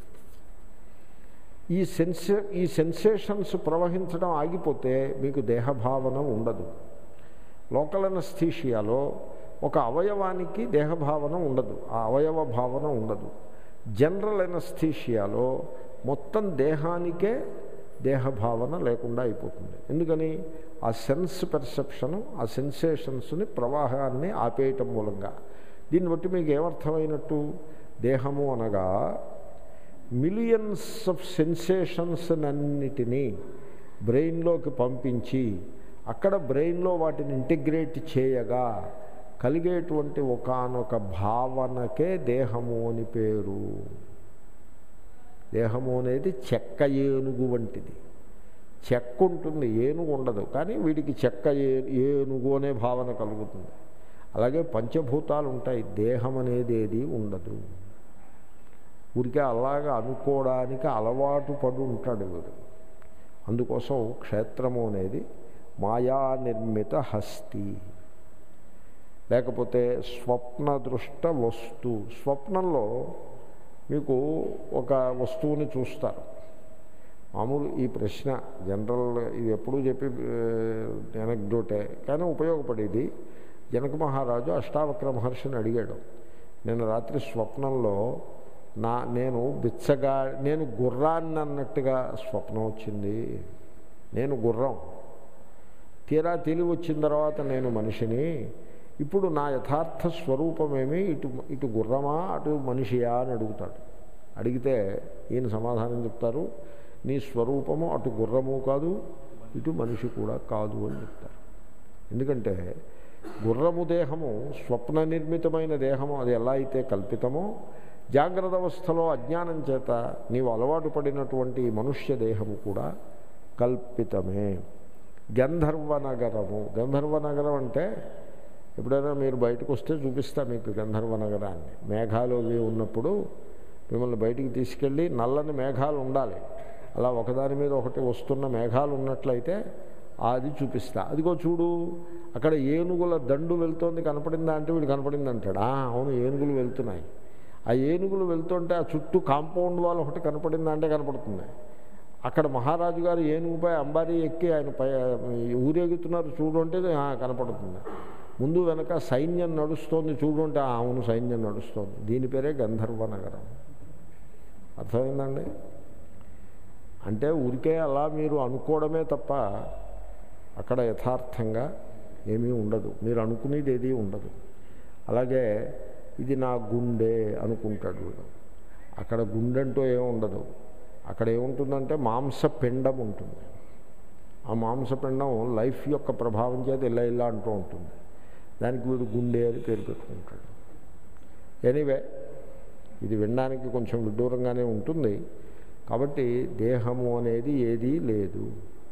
Speaker 1: ఈ సెన్సే ఈ సెన్సేషన్స్ ప్రవహించడం ఆగిపోతే మీకు దేహభావన ఉండదు లోకల్ అనస్థీషియాలో ఒక అవయవానికి దేహభావన ఉండదు ఆ అవయవ భావన ఉండదు జనరల్ ఎనస్థీషియాలో మొత్తం దేహానికే దేహభావన లేకుండా అయిపోతుంది ఎందుకని ఆ సెన్స్ పెర్సెప్షను ఆ సెన్సేషన్స్ని ప్రవాహాన్ని ఆపేయటం మూలంగా దీన్ని బట్టి మీకు ఏమర్థమైనట్టు దేహము అనగా మిలియన్స్ ఆఫ్ సెన్సేషన్స్ అన్నిటినీ బ్రెయిన్లోకి పంపించి అక్కడ బ్రెయిన్లో వాటిని ఇంటిగ్రేట్ చేయగా కలిగేటువంటి ఒకనొక భావనకే దేహము అని పేరు దేహము అనేది చెక్క ఏనుగు వంటిది చెక్క ఉంటుంది ఏనుగు ఉండదు కానీ వీడికి చెక్క ఏ ఏనుగు అనే భావన కలుగుతుంది అలాగే పంచభూతాలు ఉంటాయి దేహం అనేది ఏది ఉండదు ఊరికే అలాగా అనుకోవడానికి అలవాటు పడి ఉంటాడు వీడు అందుకోసం క్షేత్రము అనేది మాయా నిర్మిత హస్తి లేకపోతే స్వప్న దృష్ట వస్తు స్వప్నంలో మీకు ఒక వస్తువుని చూస్తారు మామూలు ఈ ప్రశ్న జనరల్ ఇది ఎప్పుడూ చెప్పి ఎనక్డోటే కానీ ఉపయోగపడేది జనక మహారాజు అష్టావక్ర మహర్షిని అడిగాడు నేను రాత్రి స్వప్నంలో నా నేను బిచ్చగా నేను గుర్రాన్ని అన్నట్టుగా స్వప్నం వచ్చింది నేను గుర్రం తీరా తెలివి వచ్చిన తర్వాత నేను మనిషిని ఇప్పుడు నా యథార్థ స్వరూపమేమి ఇటు ఇటు గుర్రమా అటు మనిషియా అని అడుగుతాడు అడిగితే ఈయన సమాధానం చెప్తారు నీ స్వరూపము అటు గుర్రము కాదు ఇటు మనిషి కూడా కాదు అని చెప్తారు ఎందుకంటే గుర్రము దేహము స్వప్న నిర్మితమైన దేహము అది ఎలా అయితే కల్పితమో జాగ్రత్త అవస్థలో అజ్ఞానం చేత నీవు అలవాటు పడినటువంటి మనుష్య దేహము కూడా కల్పితమే గంధర్వ నగరము గంధర్వ నగరం అంటే ఎప్పుడైనా మీరు బయటకు వస్తే చూపిస్తా మీకు గంధర్వ నగరాన్ని మేఘాలు అవి ఉన్నప్పుడు మిమ్మల్ని బయటికి తీసుకెళ్ళి నల్లని మేఘాలు ఉండాలి అలా ఒకదాని మీద ఒకటి వస్తున్న మేఘాలు ఉన్నట్లయితే అది చూపిస్తా అదిగో చూడు అక్కడ ఏనుగుల దండు వెళ్తోంది కనపడిందా అంటే వీడు కనపడింది అంటాడు "ఆ, అవును ఏనుగులు వెళ్తున్నాయి ఆ ఏనుగులు వెళ్తుంటే ఆ చుట్టూ కాంపౌండ్ వాళ్ళు ఒకటి కనపడిందా అంటే కనపడుతుంది అక్కడ మహారాజు గారు ఏనుగుపై అంబారీ ఎక్కి ఆయన పై ఊరేగుతున్నారు చూడంటే "ఆ, కనపడుతుంది ముందు వెనక సైన్యం నడుస్తోంది చూడంటే "ఆ, అవును సైన్యం నడుస్తోంది దీని పేరే గంధర్వ నగరం అర్థమైందండి అంటే ఊరికే అలా మీరు అనుకోవడమే తప్ప అక్కడ యథార్థంగా ఏమీ ఉండదు మీరు అనుకునేది ఏదీ ఉండదు అలాగే ఇది నా గుండె అనుకుంటాడు వీడు అక్కడ గుండె అంటూ ఏమి ఉండదు అక్కడ ఏముంటుందంటే మాంసపిండం ఉంటుంది ఆ మాంసపిండం లైఫ్ యొక్క ప్రభావం చేత ఇలా ఇలా అంటూ ఉంటుంది దానికి వీడు గుండె అని పేరు పెట్టుకుంటాడు ఎనీవే ఇది వినడానికి కొంచెం విడ్డూరంగానే ఉంటుంది కాబట్టి దేహము అనేది ఏదీ లేదు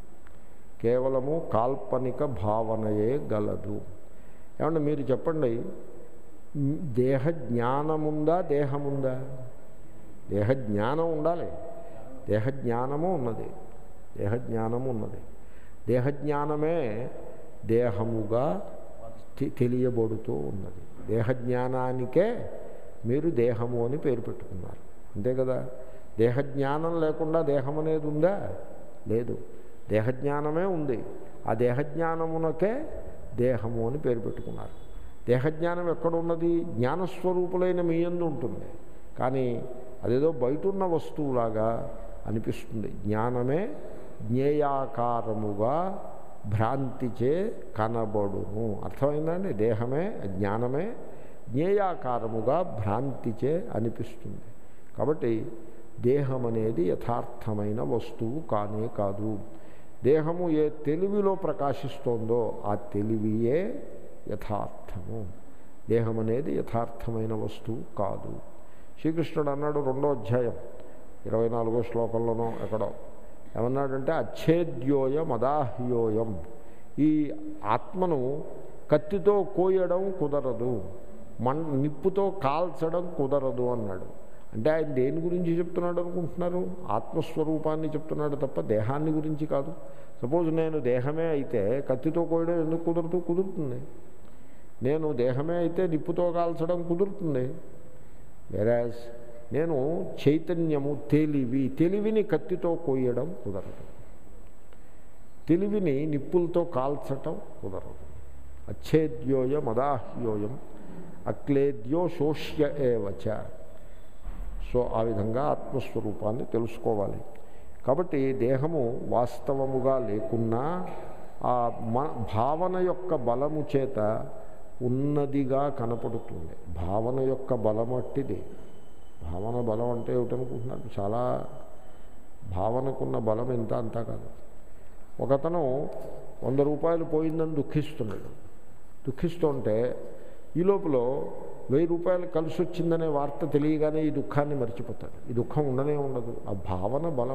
Speaker 1: కేవలము కాల్పనిక భావనయే గలదు ఏమంటే మీరు చెప్పండి మ్, దేహ జ్ఞానముందా దేహముందా దేహ జ్ఞానం ఉండాలి దేహ జ్ఞానము ఉన్నది దేహ జ్ఞానము ఉన్నది దేహ జ్ఞానమే దేహముగా తె- తెలియబడుతూ ఉన్నది దేహ జ్ఞానానికే మీరు దేహము అని పేరు పెట్టుకున్నారు అంతే కదా దేహ జ్ఞానం లేకుండా దేహం అనేది ఉందా లేదు దేహజ్ఞానమే ఉంది ఆ దేహజ్ఞానమునకే దేహము అని పేరు పెట్టుకున్నారు దేహజ్ఞానం ఎక్కడున్నది జ్ఞానస్వరూపులైన మీ యందు ఉంటుంది కానీ అదేదో బయట ఉన్న వస్తువులాగా అనిపిస్తుంది జ్ఞానమే జ్ఞేయాకారముగా భ్రాంతిచే కనబడును అర్థమైందండి దేహమే జ్ఞానమే జ్ఞేయాకారముగా భ్రాంతిచే అనిపిస్తుంది కాబట్టి దేహం అనేది యథార్థమైన వస్తువు కానే కాదు దేహము ఏ తెలివిలో ప్రకాశిస్తోందో ఆ తెలివియే యథార్థము దేహం అనేది యథార్థమైన వస్తువు కాదు శ్రీకృష్ణుడు అన్నాడు రెండో అధ్యాయం ఇరవై నాలుగో శ్లోకంలోనో ఎక్కడో ఏమన్నాడంటే అచ్ఛేద్యోయం అదాహ్యోయం ఈ ఆత్మను కత్తితో కోయడం కుదరదు మన్ నిప్పుతో కాల్చడం కుదరదు అన్నాడు అంటే ఆయన దేని గురించి చెప్తున్నాడు అనుకుంటున్నారు ఆత్మస్వరూపాన్ని చెప్తున్నాడు తప్ప దేహాన్ని గురించి కాదు సపోజ్ నేను దేహమే అయితే కత్తితో కోయడం ఎందుకు కుదరదు కుదురుతుంది నేను దేహమే అయితే నిప్పుతో కాల్చడం కుదురుతుంది వెరాజ్ నేను చైతన్యము తెలివి తెలివిని కత్తితో కోయడం కుదరదు తెలివిని నిప్పులతో కాల్చటం కుదరదు అచ్ఛేద్యోయం అదాహ్యోయం అక్లేద్యో శోష్య ఏవచ సో ఆ విధంగా ఆత్మస్వరూపాన్ని తెలుసుకోవాలి కాబట్టి దేహము వాస్తవముగా లేకున్నా ఆ మ భావన యొక్క బలము చేత ఉన్నదిగా కనపడుతుంది భావన యొక్క బలమట్టిది భావన బలం అంటే ఏమిటనుకుంటున్నారు చాలా భావనకున్న బలం ఎంత అంతా కాదు ఒకతను వంద రూపాయలు పోయిందని దుఃఖిస్తున్నాడు దుఃఖిస్తుంటే ఈ లోపల వెయ్యి రూపాయలు కలిసి వచ్చిందనే వార్త తెలియగానే ఈ దుఃఖాన్ని మర్చిపోతాడు ఈ దుఃఖం ఉండనే ఉండదు ఆ భావన బలం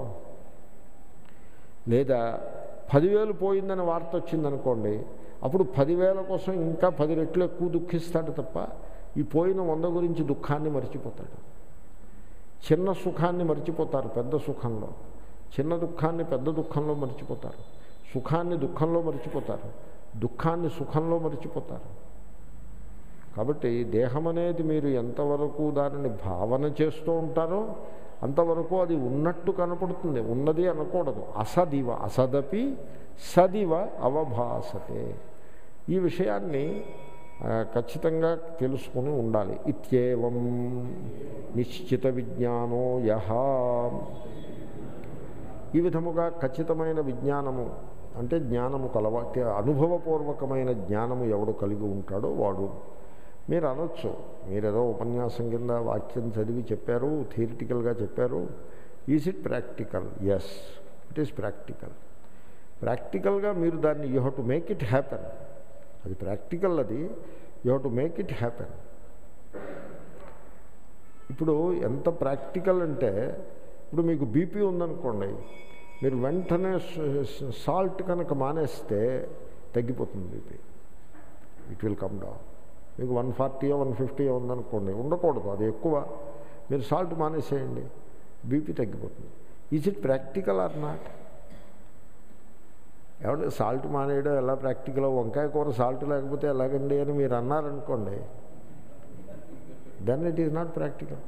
Speaker 1: లేదా పదివేలు పోయిందని వార్త వచ్చిందనుకోండి అప్పుడు పదివేల కోసం ఇంకా పది రెట్లు ఎక్కువ దుఃఖిస్తాడు తప్ప ఈ పోయిన వంద గురించి దుఃఖాన్ని మర్చిపోతాడు చిన్న సుఖాన్ని మర్చిపోతారు పెద్ద సుఖంలో చిన్న దుఃఖాన్ని పెద్ద దుఃఖంలో మర్చిపోతారు సుఖాన్ని దుఃఖంలో మర్చిపోతారు దుఃఖాన్ని సుఖంలో మర్చిపోతారు కాబట్టి దేహం అనేది మీరు ఎంతవరకు దానిని భావన చేస్తూ ఉంటారో అంతవరకు అది ఉన్నట్టు కనపడుతుంది ఉన్నది అనకూడదు అసదివ అసదపి సదివ అవభాసతే ఈ విషయాన్ని ఆ, ఖచ్చితంగా తెలుసుకుని ఉండాలి ఇత్యేవం నిశ్చిత విజ్ఞానో యహ ఈ విధముగా ఖచ్చితమైన విజ్ఞానము అంటే జ్ఞానము కలవ అనుభవపూర్వకమైన జ్ఞానము ఎవడు కలిగి ఉంటాడో వాడు మీరు అనొచ్చు మీరేదో ఉపన్యాసం కింద వాక్యం చదివి చెప్పారు థియరిటికల్గా చెప్పారు is it practical yes it is practical ప్రాక్టికల్గా మీరు దాన్ని you have to make it happen అది ప్రాక్టికల్ అది you have to make it happen ఇప్పుడు ఎంత ప్రాక్టికల్ అంటే ఇప్పుడు మీకు బీపీ ఉందనుకోండి మీరు వెంటనే సాల్ట్ కనుక మానేస్తే తగ్గిపోతుంది BP it will come down మీకు వన్ ఫార్టీయో వన్ ఫిఫ్టీయో ఉందనుకోండి ఉండకూడదు అది ఎక్కువ మీరు సాల్ట్ మానేసేయండి బీపీ తగ్గిపోతుంది is it practical or not ఏమంటే సాల్ట్ మానేయడం ఎలా ప్రాక్టికల్ వంకాయ కూర సాల్ట్ లేకపోతే ఎలాగండి అని మీరు అన్నారనుకోండి then it is not practical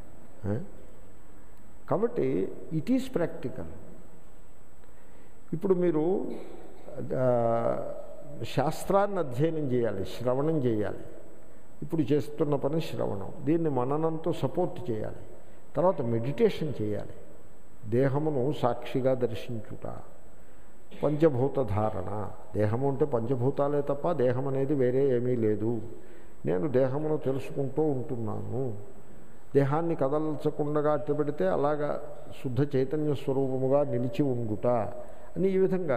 Speaker 1: కాబట్టి ఇట్ ఈజ్ ప్రాక్టికల్ ఇప్పుడు మీరు ఆ, శాస్త్రాన్ని అధ్యయనం చేయాలి శ్రవణం చేయాలి ఇప్పుడు చేస్తున్న పని శ్రవణం దీన్ని మననంతో సపోర్ట్ చేయాలి తర్వాత మెడిటేషన్ చేయాలి దేహమును సాక్షిగా దర్శించుట పంచభూత ధారణ దేహము అంటే పంచభూతాలే తప్ప దేహం అనేది వేరే ఏమీ లేదు నేను దేహమును తెలుసుకుంటూ ఉంటున్నాను దేహాన్ని కదల్చకుండా అట్టబెడితే అలాగా శుద్ధ చైతన్య స్వరూపముగా నిలిచి ఉండుట అని ఈ విధంగా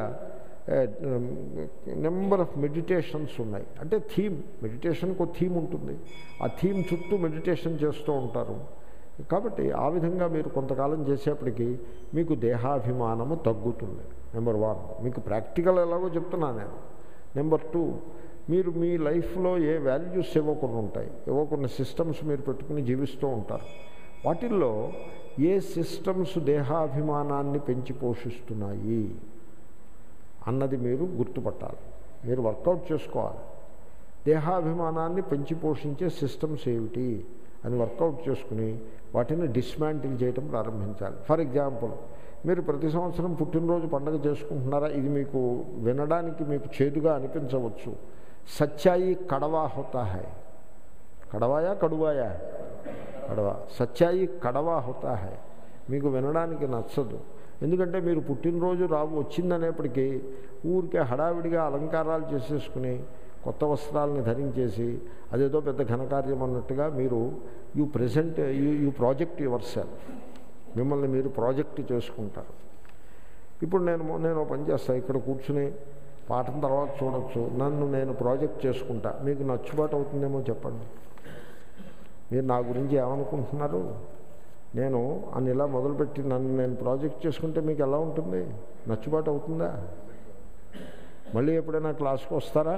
Speaker 1: నెంబర్ ఆఫ్ మెడిటేషన్స్ ఉన్నాయి అంటే థీమ్ మెడిటేషన్కి ఒక థీమ్ ఉంటుంది ఆ థీమ్ చుట్టూ మెడిటేషన్ చేస్తూ ఉంటారు కాబట్టి ఆ విధంగా మీరు కొంతకాలం చేసేప్పటికీ మీకు దేహాభిమానము తగ్గుతుంది నెంబర్ వన్ మీకు ప్రాక్టికల్ ఎలాగో చెప్తున్నా నేను నెంబర్ టూ మీరు మీ లైఫ్లో ఏ వాల్యూస్ ఏవో కొన్ని ఉంటాయి ఏవో కొన్ని సిస్టమ్స్ మీరు పెట్టుకుని జీవిస్తూ ఉంటారు వాటిల్లో ఏ సిస్టమ్స్ దేహాభిమానాన్ని పెంచి పోషిస్తున్నాయి అన్నది మీరు గుర్తుపట్టాలి మీరు వర్కౌట్ చేసుకోవాలి దేహాభిమానాన్ని పెంచి పోషించే సిస్టమ్స్ ఏమిటి అని వర్కౌట్ చేసుకుని వాటిని డిస్మాంటిల్ చేయటం ప్రారంభించాలి ఫర్ ఎగ్జాంపుల్ మీరు ప్రతి సంవత్సరం పుట్టినరోజు పండుగ చేసుకుంటున్నారా ఇది మీకు వినడానికి మీకు చేదుగా అనిపించవచ్చు సచ్చాయి కడవా హోతా హై కడవాయా కడువాయా కడవా సచ్చాయి కడవా హోతా హై మీకు వినడానికి నచ్చదు ఎందుకంటే మీరు పుట్టినరోజు రావు వచ్చిందనేప్పటికీ ఊరికే హడావిడిగా అలంకారాలు చేసేసుకుని కొత్త వస్త్రాలని ధరించేసి అదేదో పెద్ద ఘనకార్యం అన్నట్టుగా మీరు you present you you project yourself మిమ్మల్ని మీరు ప్రాజెక్ట్ చేసుకుంటారు ఇప్పుడు నేను నేను ఓ పని చేస్తాను ఇక్కడ కూర్చుని పాఠం తర్వాత చూడొచ్చు నన్ను నేను ప్రాజెక్ట్ చేసుకుంటా మీకు నచ్చుబాటు అవుతుందేమో చెప్పండి మీరు నా గురించి ఏమనుకుంటున్నారు నేను అని ఇలా మొదలుపెట్టి నన్ను నేను ప్రాజెక్ట్ చేసుకుంటే మీకు ఎలా ఉంటుంది నచ్చుబాటు అవుతుందా మళ్ళీ ఎప్పుడైనా క్లాస్కి వస్తారా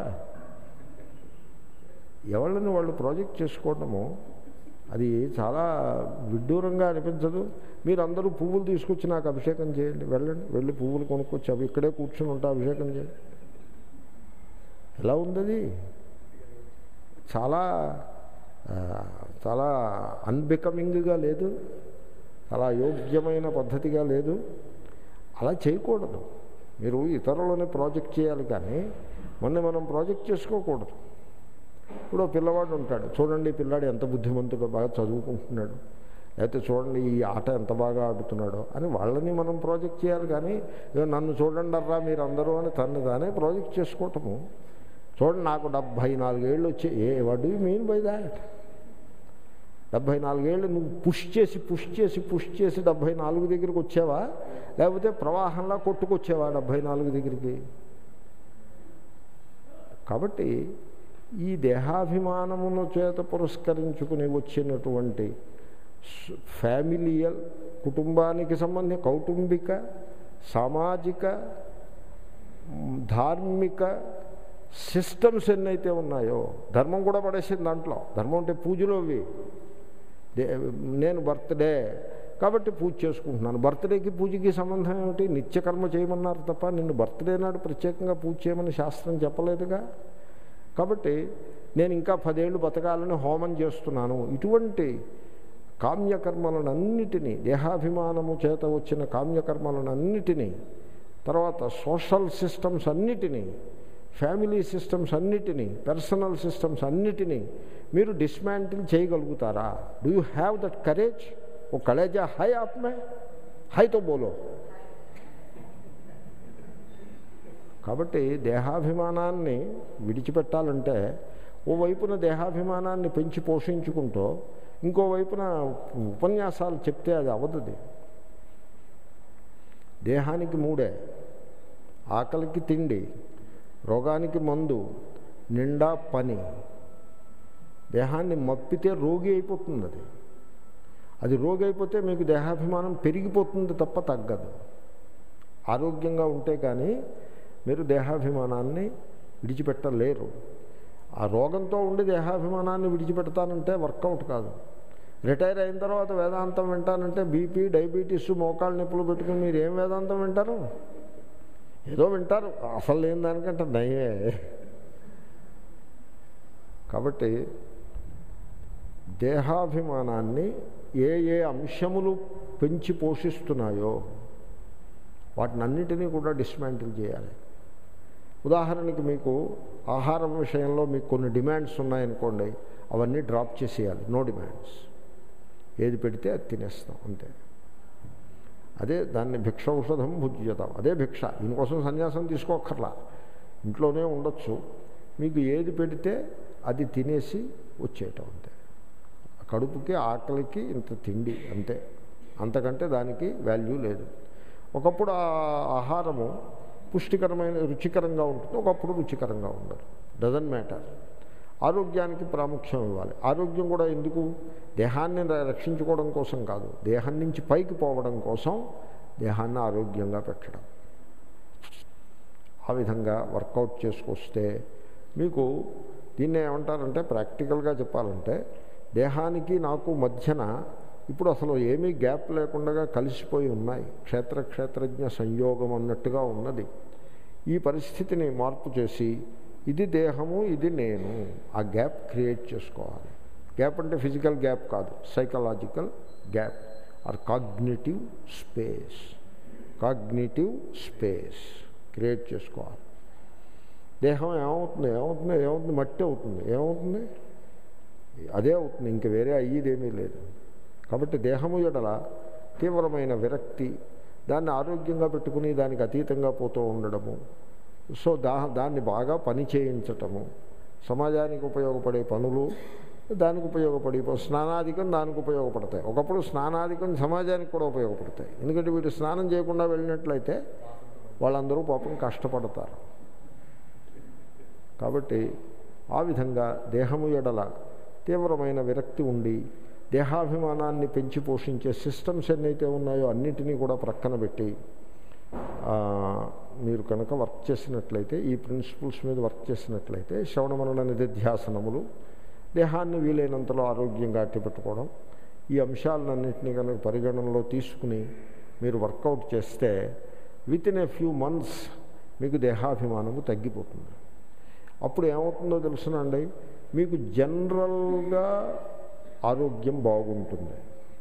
Speaker 1: ఎవళ్ళని వాళ్ళు ప్రాజెక్ట్ చేసుకోవటము అది చాలా విడ్డూరంగా అనిపించదు మీరు అందరూ పువ్వులు తీసుకొచ్చి నాకు అభిషేకం చేయండి వెళ్ళండి వెళ్ళి పువ్వులు కొనుక్కొచ్చి అవి ఇక్కడే కూర్చుని ఉంటా అభిషేకం చేయండి ఎలా ఉంది అది చాలా ఆ, చాలా అన్బికమింగ్గా లేదు చాలా యోగ్యమైన పద్ధతిగా లేదు అలా చేయకూడదు మీరు ఇతరులని ప్రాజెక్ట్ చేయాలి కానీ మొన్న మనం ప్రాజెక్ట్ చేసుకోకూడదు ఇప్పుడు ఓ పిల్లవాడు ఉంటాడు చూడండి ఈ పిల్లాడు ఎంత బుద్ధిమంతుడో బాగా చదువుకుంటున్నాడు లేకపోతే చూడండి ఈ ఆట ఎంత బాగా ఆడుతున్నాడో అని వాళ్ళని మనం ప్రాజెక్ట్ చేయాలి కానీ "ఇదిగో నన్ను చూడండి అర్రా మీరు అందరూ అని తను తానే ప్రాజెక్ట్ చేసుకోవటము చూడండి నాకు డెబ్భై నాలుగేళ్ళు వచ్చి ఏ what you mean by that డెబ్భై నాలుగేళ్ళు నువ్వు పుష్ చేసి పుష్ చేసి పుష్ చేసి డెబ్భై నాలుగు దగ్గరికి వచ్చావా లేకపోతే ప్రవాహంలా కొట్టుకొచ్చావా డెబ్భై నాలుగు దగ్గరికి కాబట్టి ఈ దేహాభిమానమును చేత పురస్కరించుకుని వచ్చినటువంటి స్- ఫ్యామిలియల్ కుటుంబానికి సంబంధించి కౌటుంబిక సామాజిక మ్, ధార్మిక సిస్టమ్స్ ఎన్నైతే ఉన్నాయో ధర్మం కూడా పడేసింది దాంట్లో ధర్మం అంటే పూజలు అవి దే- నేను బర్త్డే కాబట్టి పూజ చేసుకుంటున్నాను బర్త్డేకి పూజకి సంబంధం ఏమిటి నిత్యకర్మ చేయమన్నారు తప్ప నిన్ను బర్త్డే నాడు ప్రత్యేకంగా పూజ చేయమని శాస్త్రం చెప్పలేదుగా కాబట్టి నేను ఇంకా పదేళ్ళు బతకాలని హోమం చేస్తున్నాను ఇటువంటి కామ్యకర్మలనన్నిటినీ దేహాభిమానము చేత వచ్చిన కామ్యకర్మలనన్నిటినీ తర్వాత సోషల్ సిస్టమ్స్ అన్నిటినీ ఫ్యామిలీ సిస్టమ్స్ అన్నిటినీ పర్సనల్ సిస్టమ్స్ అన్నిటినీ మీరు డిస్మాంటిల్ చేయగలుగుతారా do you have that courage ఓ కలేజా హై ఆప్ మే హైతో బోలో కాబట్టి దేహాభిమానాన్ని విడిచిపెట్టాలంటే ఓ వైపున దేహాభిమానాన్ని పెంచి పోషించుకుంటూ ఇంకో వైపున ఉపన్యాసాలు చెప్తే అది అవదది దేహానికి మూడే ఆకలికి తిండి రోగానికి మందు నిండా పని దేహాన్ని మప్పితే రోగి అయిపోతుంది అది అది రోగి అయిపోతే మీకు దేహాభిమానం పెరిగిపోతుంది తప్ప తగ్గదు ఆరోగ్యంగా ఉంటే కానీ మీరు దేహాభిమానాన్ని విడిచిపెట్టలేరు ఆ రోగంతో ఉండి దేహాభిమానాన్ని విడిచిపెడతానంటే వర్కౌట్ కాదు రిటైర్ అయిన తర్వాత వేదాంతం వింటానంటే బీపీ డయాబెటీస్ మోకాళ్ళ నొప్పులు పెట్టుకుని మీరు ఏం వేదాంతం వింటారు ఏదో వింటారు అసలు లేని దానికంటే నయమే కాబట్టి దేహాభిమానాన్ని ఏ ఏ అంశములు పెంచి పోషిస్తున్నాయో వాటినన్నిటినీ కూడా డిస్మాంటిల్ చేయాలి ఉదాహరణకి మీకు ఆహారం విషయంలో మీకు కొన్ని డిమాండ్స్ ఉన్నాయనుకోండి అవన్నీ డ్రాప్ చేసేయాలి నో డిమాండ్స్ ఏది పెడితే అది తినేస్తాం అంతే అదే దాన్ని భిక్ష ఔషధం భుజ్యతాం అదే భిక్ష దీనికోసం సన్యాసం తీసుకోక్కర్లా ఇంట్లోనే ఉండొచ్చు మీకు ఏది పెడితే అది తినేసి వచ్చేయటం అంతే కడుపుకి ఆకలికి ఇంత తిండి అంతే అంతకంటే దానికి వాల్యూ లేదు ఒకప్పుడు ఆ ఆహారము పుష్టికరమైన రుచికరంగా ఉంటుంది ఒకప్పుడు రుచికరంగా ఉండదు డజన్ మ్యాటర్ ఆరోగ్యానికి ప్రాముఖ్యం ఇవ్వాలి ఆరోగ్యం కూడా ఎందుకు దేహాన్ని రక్షించుకోవడం కోసం కాదు దేహం నుంచి పైకి పోవడం కోసం దేహాన్ని ఆరోగ్యంగా పెట్టడం ఆ విధంగా వర్కౌట్ చేసుకొస్తే మీకు దీన్ని ఏమంటారంటే ప్రాక్టికల్గా చెప్పాలంటే దేహానికి నాకు మధ్యన ఇప్పుడు అసలు ఏమీ గ్యాప్ లేకుండా కలిసిపోయి ఉన్నాయి క్షేత్ర క్షేత్రజ్ఞ సంయోగం అన్నట్టుగా ఉన్నది ఈ పరిస్థితిని మార్పు చేసి ఇది దేహము ఇది నేను ఆ గ్యాప్ క్రియేట్ చేసుకోవాలి గ్యాప్ అంటే ఫిజికల్ గ్యాప్ కాదు psychological gap or cognitive space cognitive space create చేసుకోవాలి దేహం ఏమవుతుంది ఏమవుతుంది ఏమవుతుంది మట్టి అవుతుంది ఏమవుతుంది అదే అవుతుంది ఇంక వేరే అయ్యేదేమీ లేదు కాబట్టి దేహము ఎడల తీవ్రమైన విరక్తి దాన్ని ఆరోగ్యంగా పెట్టుకుని దానికి అతీతంగా పోతూ ఉండడము సో దా దాన్ని బాగా పని చేయించటము సమాజానికి ఉపయోగపడే పనులు దానికి ఉపయోగపడి స్నానాధికం దానికి ఉపయోగపడతాయి ఒకప్పుడు స్నానాధికం సమాజానికి కూడా ఉపయోగపడతాయి ఎందుకంటే వీడు స్నానం చేయకుండా వెళ్ళినట్లయితే వాళ్ళందరూ పాపం కష్టపడతారు కాబట్టి ఆ విధంగా దేహము ఎడల తీవ్రమైన విరక్తి ఉండి దేహాభిమానాన్ని పెంచి పోషించే సిస్టమ్స్ ఎన్నైతే ఉన్నాయో అన్నింటినీ కూడా ప్రక్కన పెట్టి మీరు కనుక వర్క్ చేసినట్లయితే ఈ ప్రిన్సిపల్స్ మీద వర్క్ చేసినట్లయితే శ్రవణమరణ నిధిధ్యాసనములు దేహాన్ని వీలైనంతలో ఆరోగ్యంగా అట్టిపెట్టుకోవడం ఈ అంశాలన్నింటినీ కనుక పరిగణనలో తీసుకుని మీరు వర్కౌట్ చేస్తే within a few months మీకు దేహాభిమానము తగ్గిపోతుంది అప్పుడు ఏమవుతుందో తెలుసునండి మీకు జనరల్గా ఆరోగ్యం బాగుంటుంది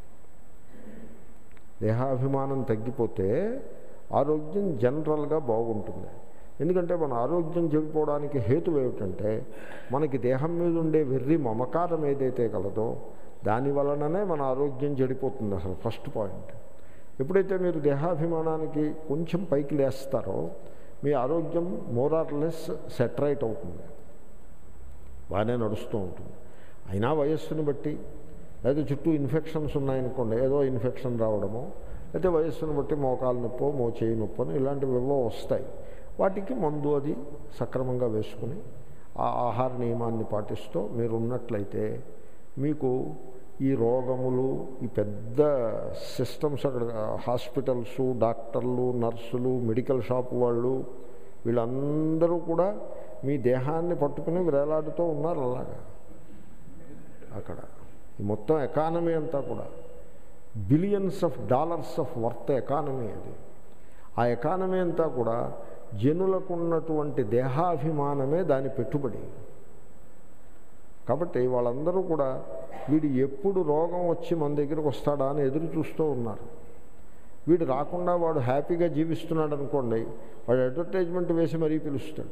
Speaker 1: దేహాభిమానం తగ్గిపోతే ఆరోగ్యం జనరల్గా బాగుంటుంది ఎందుకంటే మన ఆరోగ్యం చెడిపోవడానికి హేతు ఏమిటంటే మనకి దేహం మీద ఉండే వెర్రి మమకారం ఏదైతే కలదో దాని వలననే మన ఆరోగ్యం చెడిపోతుంది అసలు ఫస్ట్ పాయింట్ ఎప్పుడైతే మీరు దేహాభిమానానికి కొంచెం పైకి లేస్తారో మీ ఆరోగ్యం మోరార్లెస్ సెటరైట్ అవుతుంది బాగానే నడుస్తూ ఉంటుంది అయినా వయస్సును బట్టి లేదా చుట్టూ ఇన్ఫెక్షన్స్ ఉన్నాయనుకోండి ఏదో ఇన్ఫెక్షన్ రావడమో అయితే వయస్సును బట్టి మోకాలు నొప్పో మో చేయి నొప్పని ఇలాంటివి ఏవో వస్తాయి వాటికి మందు అది సక్రమంగా వేసుకుని ఆ ఆహార నియమాన్ని పాటిస్తూ మీరు ఉన్నట్లయితే మీకు ఈ రోగములు ఈ పెద్ద సిస్టమ్స్ అక్కడ హాస్పిటల్స్ డాక్టర్లు నర్సులు మెడికల్ షాప్ వాళ్ళు వీళ్ళందరూ కూడా మీ దేహాన్ని పట్టుకుని వేలాడుతూ ఉన్నారు అలాగా అక్కడ ఈ మొత్తం ఎకానమీ అంతా కూడా billions of dollars of worth economy అది ఆ ఎకానమీ అంతా కూడా జనులకు ఉన్నటువంటి దేహాభిమానమే దాని పెట్టుబడి కాబట్టి వాళ్ళందరూ కూడా వీడు ఎప్పుడు రోగం వచ్చి మన దగ్గరకు వస్తాడా అని ఎదురు చూస్తూ ఉన్నారు వీడు రాకుండా వాడు హ్యాపీగా జీవిస్తున్నాడు అనుకోండి వాడు అడ్వర్టైజ్మెంట్ వేసి మరీ పిలుస్తాడు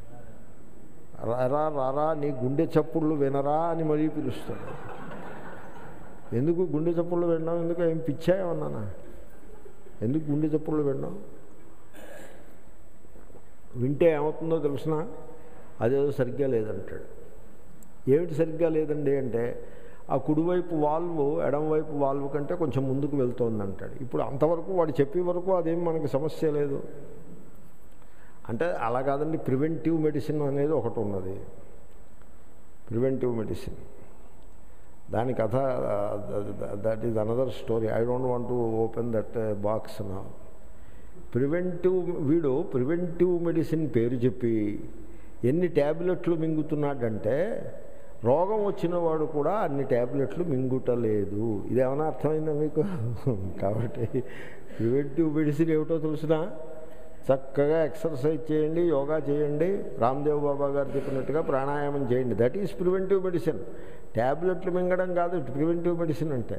Speaker 1: రారా రారా నీ గుండె చప్పుళ్ళు వినరా అని మరీ పిలుస్తాడు ఎందుకు గుండె చప్పుళ్ళు విన్నాం ఎందుకు ఏం పిచ్చాయమన్నానా ఎందుకు గుండె చప్పుళ్ళు విన్నాం వింటే ఏమవుతుందో తెలిసిన అదేదో సరిగ్గా లేదంటాడు ఏమిటి సరిగ్గా లేదండి అంటే ఆ కుడివైపు వాల్వ్ ఎడంవైపు వాల్వ్ కంటే కొంచెం ముందుకు వెళ్తోంది అంటాడు ఇప్పుడు అంతవరకు వాడు చెప్పే వరకు అదేం మనకి సమస్య లేదు అంటే అలా కాదండి ప్రివెంటివ్ మెడిసిన్ అనేది ఒకటి ఉన్నది ప్రివెంటివ్ మెడిసిన్ దాని కథ that is another story I don't want to open that box నా ప్రివెంటివ్ వీడు ప్రివెంటివ్ మెడిసిన్ పేరు చెప్పి ఎన్ని ట్యాబ్లెట్లు మింగుతున్నాడంటే రోగం వచ్చిన వాడు కూడా అన్ని ట్యాబ్లెట్లు మింగుటలేదు ఇదేమైనా అర్థమైందా మీకు కాబట్టి ప్రివెంటివ్ మెడిసిన్ ఏమిటో తెలిసినా చక్కగా ఎక్సర్సైజ్ చేయండి యోగా చేయండి రామ్దేవ్ బాబా గారు చెప్పినట్టుగా ప్రాణాయామం చేయండి దట్ ఈస్ ప్రివెంటివ్ మెడిసిన్ ట్యాబ్లెట్లు మింగడం కాదు ప్రివెంటివ్ మెడిసిన్ అంటే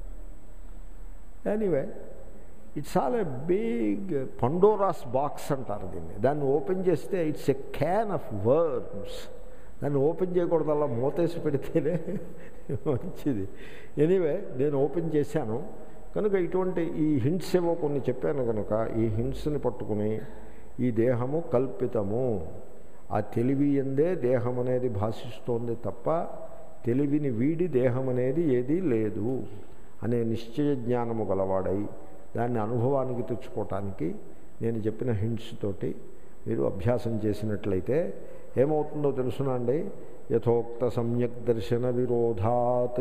Speaker 1: anyway it's all a big Pandora's box అంటారు దీన్ని దాన్ని ఓపెన్ చేస్తే it's a can of worms దాన్ని ఓపెన్ చేయకూడదు అలా మూతేసి పెడితేనే మంచిది ఎనీవే నేను ఓపెన్ చేశాను కనుక ఇటువంటి ఈ హింట్స్ ఏవో కొన్ని చెప్పాను కనుక ఈ హింట్స్ని పట్టుకుని ఈ దేహము కల్పితము ఆ తెలివి ఎందే దేహం అనేది భాషిస్తోంది తప్ప తెలివిని వీడి దేహం అనేది ఏదీ లేదు అనే నిశ్చయ జ్ఞానము గలవాడై దాన్ని అనుభవానికి తెచ్చుకోవటానికి నేను చెప్పిన హింట్స్ తోటి మీరు అభ్యాసం చేసినట్లయితే ఏమవుతుందో తెలుసునండి యథోక్త సమ్యక్ దర్శన విరోధాత్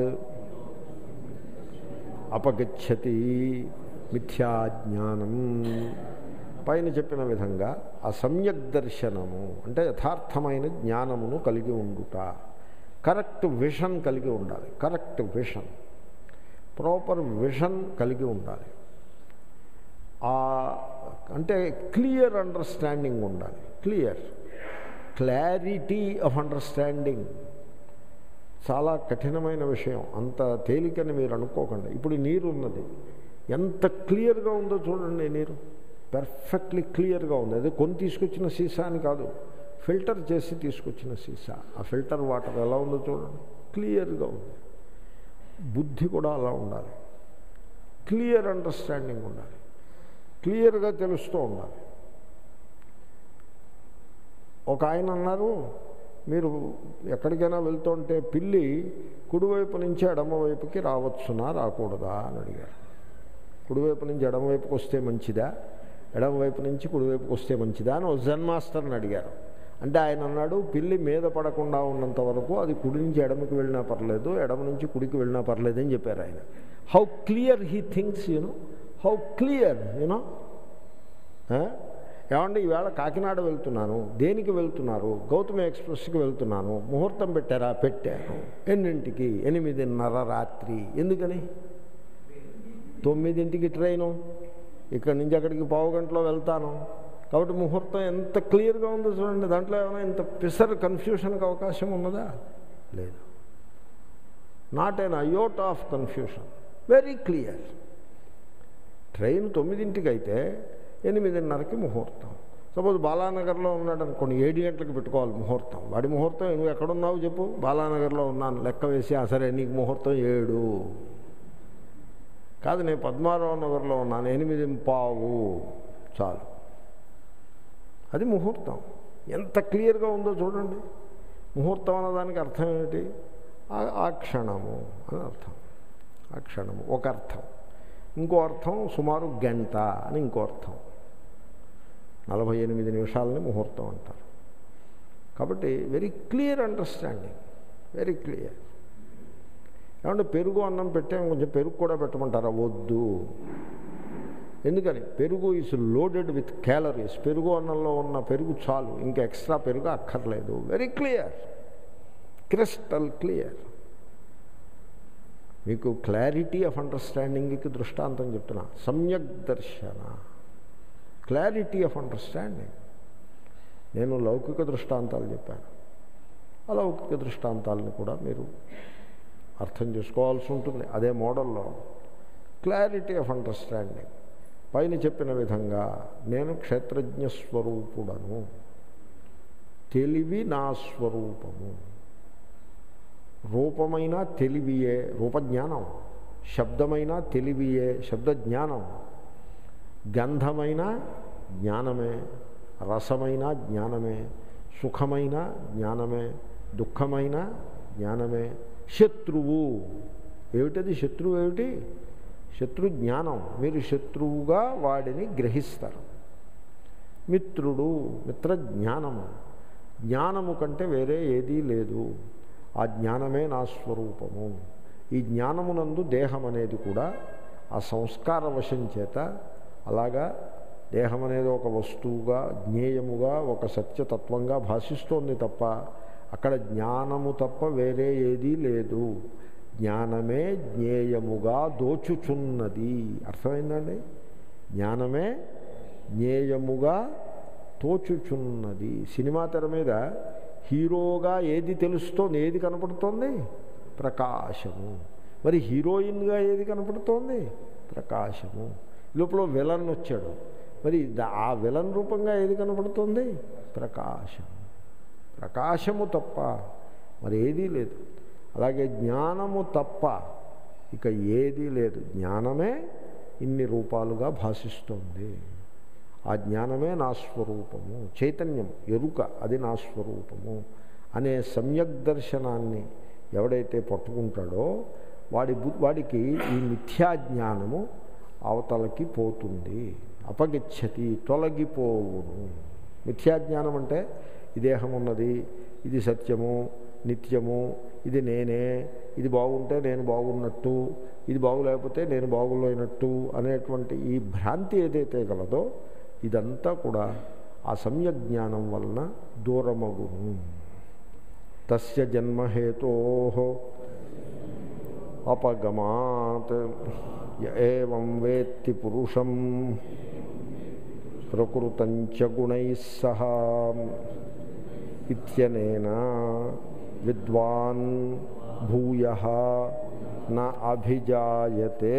Speaker 1: అపగచ్చతి మిథ్యాజ్ఞానం పైన చెప్పిన విధంగా ఆ సమ్యక్ దర్శనము అంటే యథార్థమైన జ్ఞానమును కలిగి ఉండుట కరెక్ట్ విషన్ కలిగి ఉండాలి కరెక్ట్ విషన్ ప్రాపర్ విషన్ కలిగి ఉండాలి అంటే క్లియర్ అండర్స్టాండింగ్ ఉండాలి క్లియర్ క్లారిటీ ఆఫ్ అండర్స్టాండింగ్ చాలా కఠినమైన విషయం అంత తేలికని మీరు అనుకోకండి ఇప్పుడు నీరు ఉన్నది ఎంత క్లియర్గా ఉందో చూడండి నీరు పెర్ఫెక్ట్లీ క్లియర్గా ఉంది అదే కొని తీసుకొచ్చిన సీసా అని కాదు ఫిల్టర్ చేసి తీసుకొచ్చిన సీసా ఆ ఫిల్టర్ వాటర్ ఎలా ఉందో చూడండి క్లియర్గా ఉంది బుద్ధి కూడా అలా ఉండాలి క్లియర్ అండర్స్టాండింగ్ ఉండాలి క్లియర్గా తెలుస్తూ ఉండాలి ఒక ఆయన అన్నారు మీరు ఎక్కడికైనా వెళ్తుంటే పిల్లి కుడివైపు నుంచి ఎడమవైపుకి రావచ్చునా రాకూడదా అని అడిగారు కుడివైపు నుంచి ఎడమవైపుకి వస్తే మంచిదా ఎడమవైపు నుంచి కుడివైపుకి వస్తే మంచిదా అని ఒక జన్ మాస్టర్ని అడిగారు అంటే ఆయన అన్నాడు పిల్లి మీద పడకుండా ఉన్నంత వరకు అది కుడి నుంచి ఎడమకి వెళ్ళినా పర్లేదు ఎడమ నుంచి కుడికి వెళ్ళినా పర్లేదు అని చెప్పారు ఆయన how clear he things you know how clear you know ఏమండి ఈవేళ కాకినాడ వెళ్తున్నాను దేనికి వెళ్తున్నారు గౌతమి ఎక్స్ప్రెస్కి వెళ్తున్నాను ముహూర్తం పెట్టారా పెట్టాను ఎన్నింటికి ఎనిమిదిన్నర రాత్రి ఎందుకని తొమ్మిదింటికి ట్రైను ఇక్కడి నుంచి అక్కడికి పావు గంటలో వెళ్తాను కాబట్టి ముహూర్తం ఎంత క్లియర్గా ఉందో చూడండి దాంట్లో ఏమైనా ఇంత పిసర్ కన్ఫ్యూషన్కి అవకాశం ఉన్నదా లేదు not an iota of confusion very clear train తొమ్మిదింటికి అయితే ఎనిమిదిన్నరకి ముహూర్తం సపోజ్ బాలానగర్లో ఉన్నాడు అనుకోండి ఏడు గంటలకు పెట్టుకోవాలి ముహూర్తం వాడి ముహూర్తం నువ్వు ఎక్కడున్నావు చెప్పు బాలానగర్లో ఉన్నాను లెక్క వేసి ఆ సరే నీకు ముహూర్తం ఏడు కాదు నేను పద్మారావు నగర్లో ఉన్నాను ఎనిమిది పావు చాలు అది ముహూర్తం ఎంత క్లియర్గా ఉందో చూడండి ముహూర్తం అన్నదానికి అర్థం ఏమిటి ఆ క్షణము అని అర్థం ఆ క్షణము ఒక అర్థం ఇంకో అర్థం సుమారు గంట అని ఇంకో అర్థం నలభై ఎనిమిది నిమిషాలని ముహూర్తం అంటారు కాబట్టి very clear understanding very clear ఏమంటే పెరుగు అన్నం పెట్టాము కొంచెం పెరుగు కూడా పెట్టమంటారా వద్దు ఎందుకని పెరుగు ఈజ్ లోడెడ్ విత్ క్యాలరీస్ పెరుగు అన్నంలో ఉన్న పెరుగు చాలు ఇంకా ఎక్స్ట్రా పెరుగు అక్కర్లేదు వెరీ క్లియర్ క్రిస్టల్ క్లియర్ మీకు క్లారిటీ ఆఫ్ అండర్స్టాండింగ్కి దృష్టాంతం చెప్తున్నా సమ్యక్ దర్శన క్లారిటీ ఆఫ్ అండర్స్టాండింగ్ నేను లౌకిక దృష్టాంతాలు చెప్పాను అలౌకిక దృష్టాంతాలను కూడా మీరు అర్థం చేసుకోవాల్సి ఉంటుంది అదే మోడల్లో క్లారిటీ ఆఫ్ అండర్స్టాండింగ్ పైన చెప్పిన విధంగా నేను క్షేత్రజ్ఞ స్వరూపుడను తెలివి నా స్వరూపము రూపమైన తెలివియే రూపజ్ఞానం శబ్దమైన తెలివియే శబ్దజ్ఞానం గంధమైన జ్ఞానమే రసమైన జ్ఞానమే సుఖమైన జ్ఞానమే దుఃఖమైన జ్ఞానమే శత్రువు ఏమిటది శత్రువు ఏమిటి శత్రు జ్ఞానం మీరు శత్రువుగా వాడిని గ్రహిస్తారు మిత్రుడు మిత్ర జ్ఞానము జ్ఞానము కంటే వేరే ఏదీ లేదు ఆ జ్ఞానమే నా స్వరూపము ఈ జ్ఞానమునందు దేహం అనేది కూడా ఆ సంస్కార వశం చేత అలాగా దేహం అనేది ఒక వస్తువుగా జ్ఞేయముగా ఒక సత్యతత్వంగా భాషిస్తోంది తప్ప అక్కడ జ్ఞానము తప్ప వేరే ఏదీ లేదు జ్ఞానమే జ్ఞేయముగా దోచుచున్నది అర్థమైందండి జ్ఞానమే జ్ఞేయముగా తోచుచున్నది సినిమా తెర మీద హీరోగా ఏది తెలుస్తోంది ఏది కనపడుతోంది ప్రకాశము మరి హీరోయిన్గా ఏది కనపడుతోంది ప్రకాశము లోపల విలన్ వచ్చాడు మరి దా- ఆ విలన్ రూపంగా ఏది కనపడుతోంది ప్రకాశము ప్రకాశము తప్ప మరి ఏదీ లేదు అలాగే జ్ఞానము తప్ప ఇక ఏదీ లేదు జ్ఞానమే ఇన్ని రూపాలుగా భాషిస్తోంది ఆ జ్ఞానమే నా స్వరూపము చైతన్యం ఎరుక అది నా స్వరూపము అనే సమ్యక్ దర్శనాన్ని ఎవడైతే పట్టుకుంటాడో వాడి బు- వాడికి ఈ మిథ్యా జ్ఞానము అవతలకి పోతుంది అపగిచ్చతి తొలగిపోవును మిథ్యాజ్ఞానం అంటే ఈ దేహం ఉన్నది ఇది సత్యము నిత్యము ఇది నేనే ఇది బాగుంటే నేను బాగున్నట్టు ఇది బాగులేకపోతే నేను బాగులేనట్టు అనేటువంటి ఈ భ్రాంతి ఏదైతే గలదో ఇదంతా కూడా ఆ సమ్యక్ జ్ఞానం వలన దూరమగును తస్య జన్మహేతో అపగమాత్ య ఏవం వేత్తి పురుషం ప్రకృతంచ గుణై సహ ఇత్యనేన విద్వాన్ భూయ న అభిజాయతే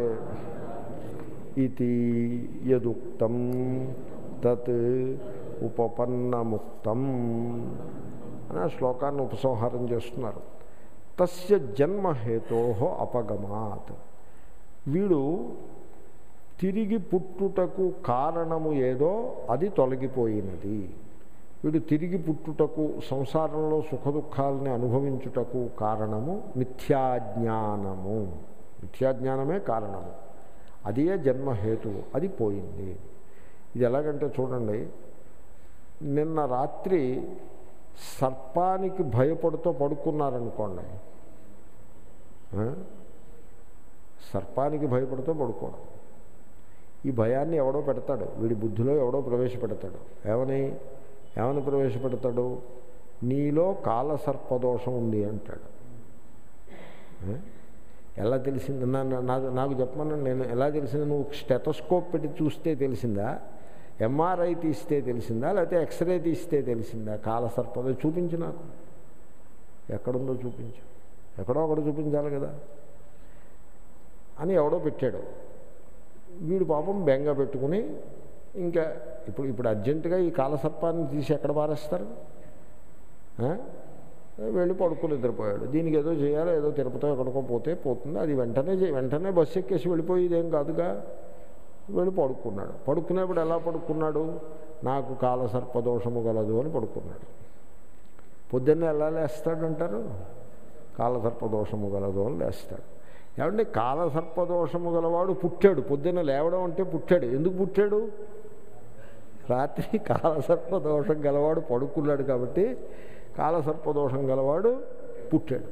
Speaker 1: ఇది యదుక్తం తత్ ఉపపన్నముక్తం అని ఆ శ్లోకాన్ని ఉపసంహారం చేస్తున్నారు తస్య జన్మహేతో అపగమాత్ వీడు తిరిగి పుట్టుటకు కారణము ఏదో అది తొలగిపోయినది వీడు తిరిగి పుట్టుటకు సంసారంలో సుఖదుఖాలని అనుభవించుటకు కారణము మిథ్యాజ్ఞానము మిథ్యాజ్ఞానమే కారణము అదే జన్మహేతువు అది పోయింది ఇది ఎలాగంటే చూడండి నిన్న రాత్రి సర్పానికి భయపడుతూ పడుకున్నారనుకోండి ఆ? సర్పానికి భయపడుతూ పడుకోవడం ఈ భయాన్ని ఎవడో పెడతాడు వీడి బుద్ధిలో ఎవడో ప్రవేశపెడతాడు ఏమని ఏమని ప్రవేశపెడతాడు నీలో కాలసర్పదోషం ఉంది అంటాడు ఆ? ఎలా తెలిసింది నా- నా- నాకు నాకు చెప్పమని నేను ఎలా తెలిసింది నువ్వు స్టెటోస్కోప్ పెట్టి చూస్తే తెలిసిందా ఎంఆర్ఐ తీస్తే తెలిసిందా లేకపోతే ఎక్స్రే తీస్తే తెలిసిందా కాలసర్పదో చూపించు నాకు ఎక్కడుందో చూపించు ఎక్కడో ఒకటి చూపించాలి కదా అని ఎవడో పెట్టాడు వీడు పాపం బెంగ పెట్టుకుని ఇంకా ఇప్పుడు ఇప్పుడు అర్జెంటుగా ఈ కాలసర్పాన్ని తీసి ఎక్కడ పారేస్తారు ఆ? వెళ్ళి పడుకుని నిద్రపోయాడు దీనికి ఏదో చేయాలి ఏదో తిరుపతి ఎక్కడికో పోతే పోతుంది అది వెంటనే చే- వెంటనే బస్సు ఎక్కేసి వెళ్ళిపోయేదేం కాదుగా వెళ్ళి పడుకున్నాడు పడుకునేప్పుడు ఎలా పడుకున్నాడు నాకు కాలసర్పదోషము గలదు అని పడుకున్నాడు పొద్దున్న ఎలా లేస్తాడంటారు కాలసర్పదోషము గలదు అని లేస్తాడు ఏమంటే కాలసర్పదోషము గలవాడు పుట్టాడు పొద్దున్న లేవడం అంటే పుట్టాడు ఎందుకు పుట్టాడు రాత్రి కాలసర్పదోషం గలవాడు పడుకున్నాడు కాబట్టి కాలసర్పదోషం గలవాడు పుట్టాడు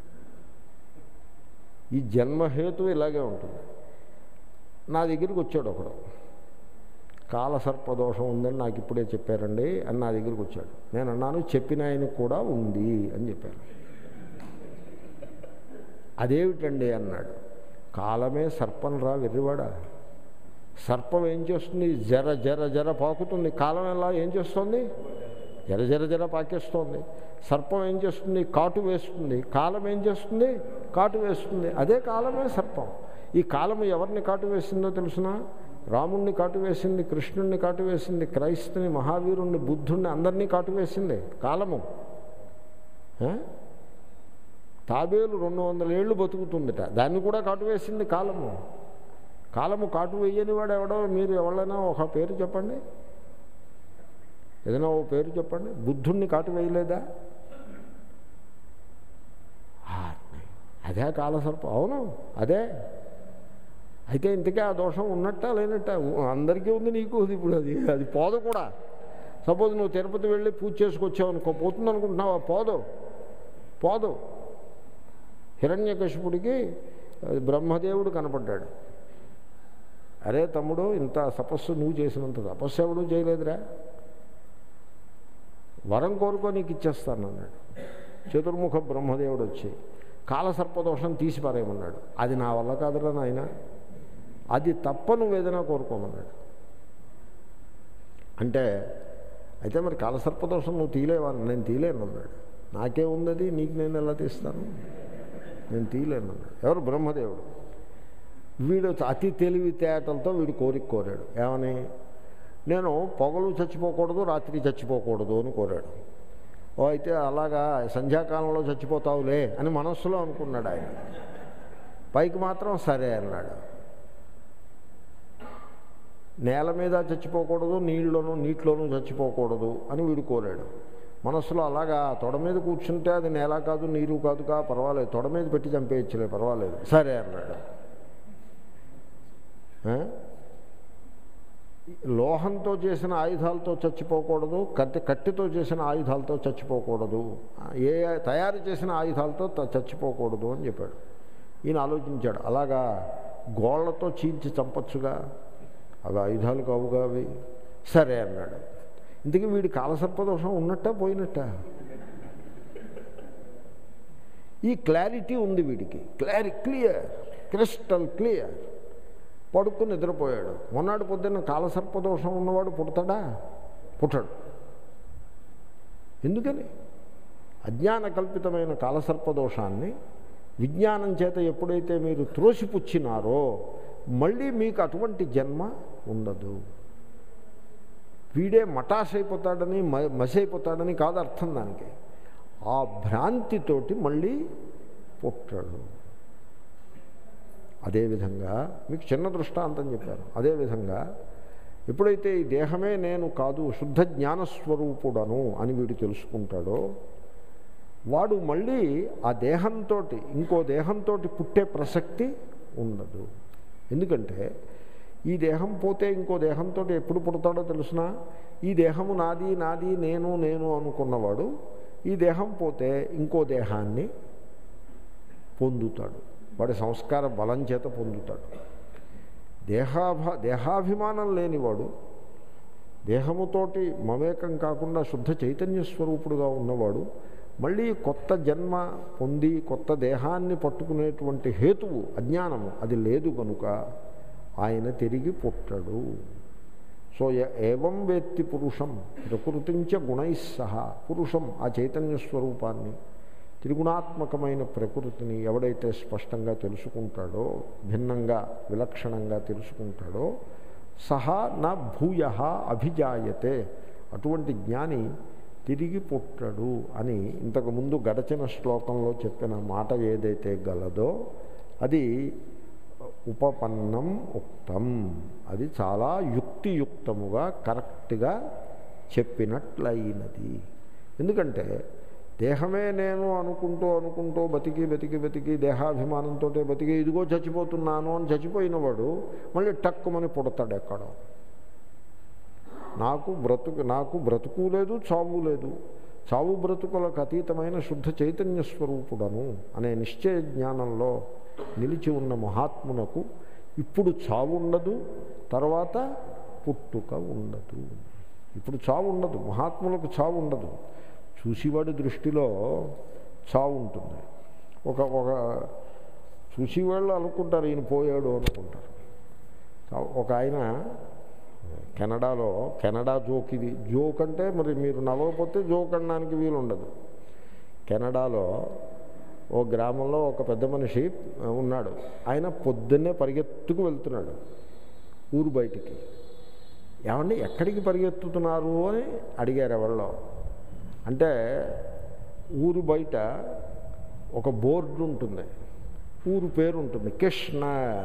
Speaker 1: ఈ జన్మహేతు ఇలాగే ఉంటుంది నా దగ్గరికి వచ్చాడు ఒకడు కాలసర్పదోషం ఉందని నాకు ఇప్పుడే చెప్పారండి అని నా దగ్గరికి వచ్చాడు నేను అన్నాను చెప్పిన ఆయన కూడా ఉంది అని చెప్పాను అదేమిటండి అన్నాడు కాలమే సర్పం రా వెర్రివాడా సర్పం ఏం చేస్తుంది జర జర జర పాకుతుంది కాలం ఎలా ఏం చేస్తుంది జర జర జర పాకేస్తోంది సర్పం ఏం చేస్తుంది కాటు వేస్తుంది కాలం ఏం చేస్తుంది కాటు వేస్తుంది అదే కాలమే సర్పం ఈ కాలం ఎవరిని కాటు వేసిందో తెలుసిన రాముణ్ణి కాటు వేసింది కృష్ణుణ్ణి కాటు వేసింది క్రైస్తుని మహావీరుణ్ణి బుద్ధుణ్ణి అందరినీ కాటు వేసింది కాలము ఆ? తాబేలు రెండు వందల ఏళ్ళు బతుకుతుందిట దాన్ని కూడా కాటు వేసింది కాలము కాలము కాటు వేయని వాడు ఎవడో మీరు ఎవరైనా ఒక పేరు చెప్పండి ఏదైనా ఓ పేరు చెప్పండి బుద్ధుణ్ణి కాటు వేయలేదా ఆత్మ. అదే కాలసర్పం అవును అదే అయితే ఇంతకే ఆ దోషం ఉన్నట్ట లేనట్ట అందరికీ ఉంది నీకు ఉంది ఇప్పుడు అది అది పోదు కూడా సపోజ్ నువ్వు తిరుపతి వెళ్ళి పూజ చేసుకొచ్చావు అనుకో పోతుంది అనుకుంటున్నావా పోదు పోదు హిరణ్యకశిపుడికి బ్రహ్మదేవుడు కనపడ్డాడు అరే తమ్ముడు ఇంత తపస్సు నువ్వు చేసినంత తపస్సు ఎవడూ చేయలేదురా వరం కోరుకో నీకు ఇచ్చేస్తాను అన్నాడు చతుర్ముఖ బ్రహ్మదేవుడు వచ్చి కాలసర్పదోషం తీసి పారేయమన్నాడు అది నా వల్ల కాదురా నాయన అది తప్ప నువ్వు ఏదైనా కోరుకోమన్నాడు అంటే అయితే మరి కాలసర్పదోషం నువ్వు తీలేవా నేను తీలేను అన్నాడు నాకే ఉన్నది నీకు నేను ఎలా తీస్తాను నేను తీలేను అన్నాడు ఎవరు బ్రహ్మదేవుడు వీడు అతి తెలివితేటలతో వీడు కోరిక కోరాడు ఏమని నేను పొగలు చచ్చిపోకూడదు రాత్రి చచ్చిపోకూడదు అని కోరాడు ఓ అయితే అలాగా సంధ్యాకాలంలో చచ్చిపోతావులే అని మనస్సులో అనుకున్నాడు ఆయన పైకి మాత్రం సరే అన్నాడు నేల మీద చచ్చిపోకూడదు నీళ్ళలోనూ నీటిలోనూ చచ్చిపోకూడదు అని వీడు కోరాడు మనస్సులో అలాగా తొడ మీద కూర్చుంటే అది నేల కాదు నీరు కాదుగా పర్వాలేదు తొడ మీద పెట్టి చంపేయచ్చులే పర్వాలేదు సరే అన్నాడు ఆ? లోహంతో చేసిన ఆయుధాలతో చచ్చిపోకూడదు కత్తి కత్తితో చేసిన ఆయుధాలతో చచ్చిపోకూడదు ఏ తయారు చేసిన ఆయుధాలతో త- చచ్చిపోకూడదు అని చెప్పాడు ఈయన ఆలోచించాడు అలాగా గోళ్లతో చీల్చి చంపచ్చుగా అవి ఆయుధాలు కావుగా అవి సరే అన్నాడు ఇంతకీ వీడి కాలసర్పదోషం ఉన్నట్ట పోయినట్ట ఈ క్లారిటీ ఉంది వీడికి క్లారి క్లియర్ క్రిస్టల్ క్లియర్ పడుకుని నిద్రపోయాడు మొన్నటి పొద్దున్న కాలసర్పదోషం ఉన్నవాడు పుడతాడా పుట్టడు ఎందుకని అజ్ఞాన కల్పితమైన కాలసర్పదోషాన్ని విజ్ఞానం చేత ఎప్పుడైతే మీరు త్రోసిపుచ్చినారో మళ్ళీ మీకు అటువంటి జన్మ ఉండదు వీడే మటాస్ అయిపోతాడని మ- మసి అయిపోతాడని కాదు అర్థం దానికి ఆ భ్రాంతితోటి మళ్ళీ పుట్టడు అదేవిధంగా మీకు చిన్న దృష్టాంతం చెప్పాను అదేవిధంగా ఎప్పుడైతే ఈ దేహమే నేను కాదు శుద్ధ జ్ఞానస్వరూపుడను అని వీడు తెలుసుకుంటాడో వాడు మళ్ళీ ఆ దేహంతో ఇంకో దేహంతో పుట్టే ప్రసక్తి ఉండదు ఎందుకంటే ఈ దేహం పోతే ఇంకో దేహంతో ఎప్పుడు పుడతాడో తెలుసిన ఈ దేహము నాది నాది నేను నేను అనుకున్నవాడు ఈ దేహం పోతే ఇంకో దేహాన్ని పొందుతాడు వాడి సంస్కార బలం చేత పొందుతాడు దేహాభా దేహాభిమానం లేనివాడు దేహముతోటి మమేకం కాకుండా శుద్ధ చైతన్య స్వరూపుడుగా ఉన్నవాడు మళ్ళీ కొత్త జన్మ పొంది కొత్త దేహాన్ని పట్టుకునేటువంటి హేతువు అజ్ఞానము అది లేదు కనుక ఆయన తిరిగి పుట్టడు సో య- ఏవం వేత్తి పురుషం ప్రకృతించ గుణై సహా పురుషం ఆ చైతన్య స్వరూపాన్ని త్రిగుణాత్మకమైన ప్రకృతిని ఎవడైతే స్పష్టంగా తెలుసుకుంటాడో భిన్నంగా విలక్షణంగా తెలుసుకుంటాడో సహా నా భూయ అభిజాయతే అటువంటి జ్ఞాని తిరిగి పుట్టడు అని ఇంతకుముందు గడచిన శ్లోకంలో చెప్పిన మాట ఏదైతే గలదో అది ఉపపన్నం ఉక్తం అది చాలా యుక్తియుక్తముగా కరెక్ట్గా చెప్పినట్లయినది ఎందుకంటే దేహమే నేను అనుకుంటూ అనుకుంటూ బతికి బతికి బతికి దేహాభిమానంతో బతికి ఇదిగో చచ్చిపోతున్నాను అని చచ్చిపోయినవాడు మళ్ళీ టక్కుమని పుడతాడు ఎక్కడో నాకు బ్రతుకు నాకు బ్రతుకు లేదు చావు లేదు చావు బ్రతుకులకు అతీతమైన శుద్ధ చైతన్య స్వరూపుడను అనే నిశ్చయ జ్ఞానంలో నిలిచి ఉన్న మహాత్మునకు ఇప్పుడు చావు ఉండదు తర్వాత పుట్టుక ఉండదు ఇప్పుడు చావు ఉండదు మహాత్ములకు చావు ఉండదు చూసేవాడి దృష్టిలో చావు ఉంటుంది ఒక ఒక చూసేవాళ్ళు అనుకుంటారు ఈయన పోయాడు అనుకుంటారు ఒక ఆయన కెనడాలో కెనడా జోక్ ఇది జోక్ అంటే మరి మీరు నవ్వకపోతే జోక్ అనడానికి వీలు ఉండదు కెనడాలో ఓ గ్రామంలో ఒక పెద్ద మనిషి ఉన్నాడు ఆయన పొద్దున్నే పరిగెత్తుకు వెళ్తున్నాడు ఊరు బయటికి ఏమండి ఎక్కడికి పరిగెత్తుతున్నారు అని అడిగారు ఎవరిలో అంటే ఊరు బయట ఒక బోర్డు ఉంటుంది ఊరు పేరు ఉంటుంది Krishna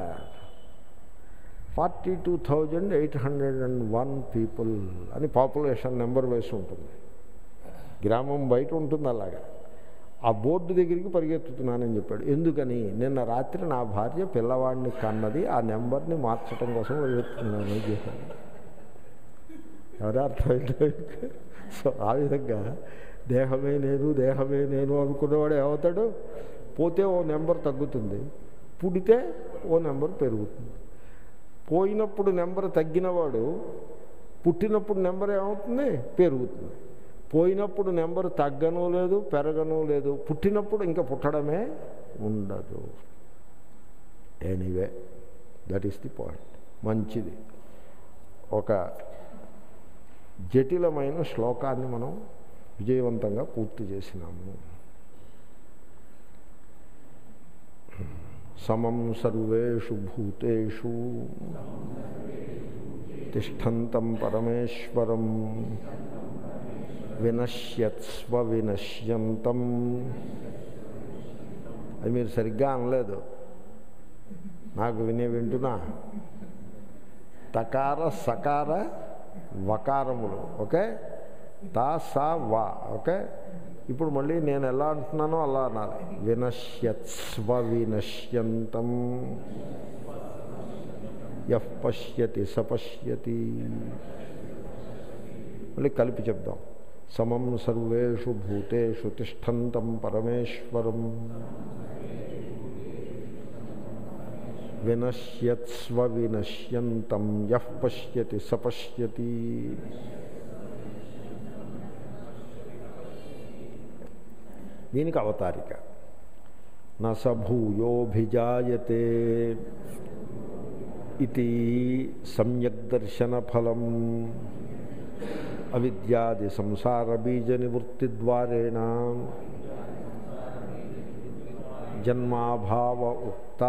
Speaker 1: forty two thousand eight hundred and one people అని పాపులేషన్ నెంబర్ వేసి ఉంటుంది గ్రామం బయట ఉంటుంది అలాగా ఆ బోర్డు దగ్గరికి పరిగెత్తుతున్నానని చెప్పాడు ఎందుకని నిన్న రాత్రి నా భార్య పిల్లవాడిని కన్నది ఆ నెంబర్ని మార్చడం కోసం పరిగెత్తున్నాను అని చెప్పాను ఎవరు అర్థమైతే సో ఆ విధంగా దేహమే నేను దేహమే నేను అనుకున్నవాడు ఏమవుతాడు పోతే ఓ నెంబర్ తగ్గుతుంది పుడితే ఓ నెంబర్ పెరుగుతుంది పోయినప్పుడు నెంబర్ తగ్గినవాడు పుట్టినప్పుడు నెంబర్ ఏమవుతుంది పెరుగుతుంది పోయినప్పుడు నెంబర్ తగ్గను లేదు పెరగను లేదు పుట్టినప్పుడు ఇంకా పుట్టడమే ఉండదు anyway that is the point మంచిది ఒక జటిలమైన శ్లోకాన్ని మనం విజయవంతంగా పూర్తి చేసినాము సమం సర్వేషు భూతేషు తిష్టంతం పరమేశ్వరం వినశ్యత్స్వ వినశ్యంతం అది మీరు సరిగ్గా అనలేదు నాకు వినే వింటున్నా తకార సకార వకారములు ఓకే తా సా వా ఓకే ఇప్పుడు మళ్ళీ నేను ఎలా అంటున్నానో అలా అనాలి వినశ్యత్స్వ వినశ్యంతం యః పశ్యతి సపశ్యతి మళ్ళీ కలిపి చెప్దాం సమం సర్వేషు భూతేషు తిష్టంతం పరమేశ్వరం వినశ్యత్స్వ వినశ్యంతం యః పశ్యతి సపశ్యతి దీనికి అవతారిక నసభూయోభిజాయతే ఇది సమ్యక్ దర్శన ఫలం అవిద్యాది సంసార బీజ నివృత్తిద్వారేణ జన్మాభావ ఉక్త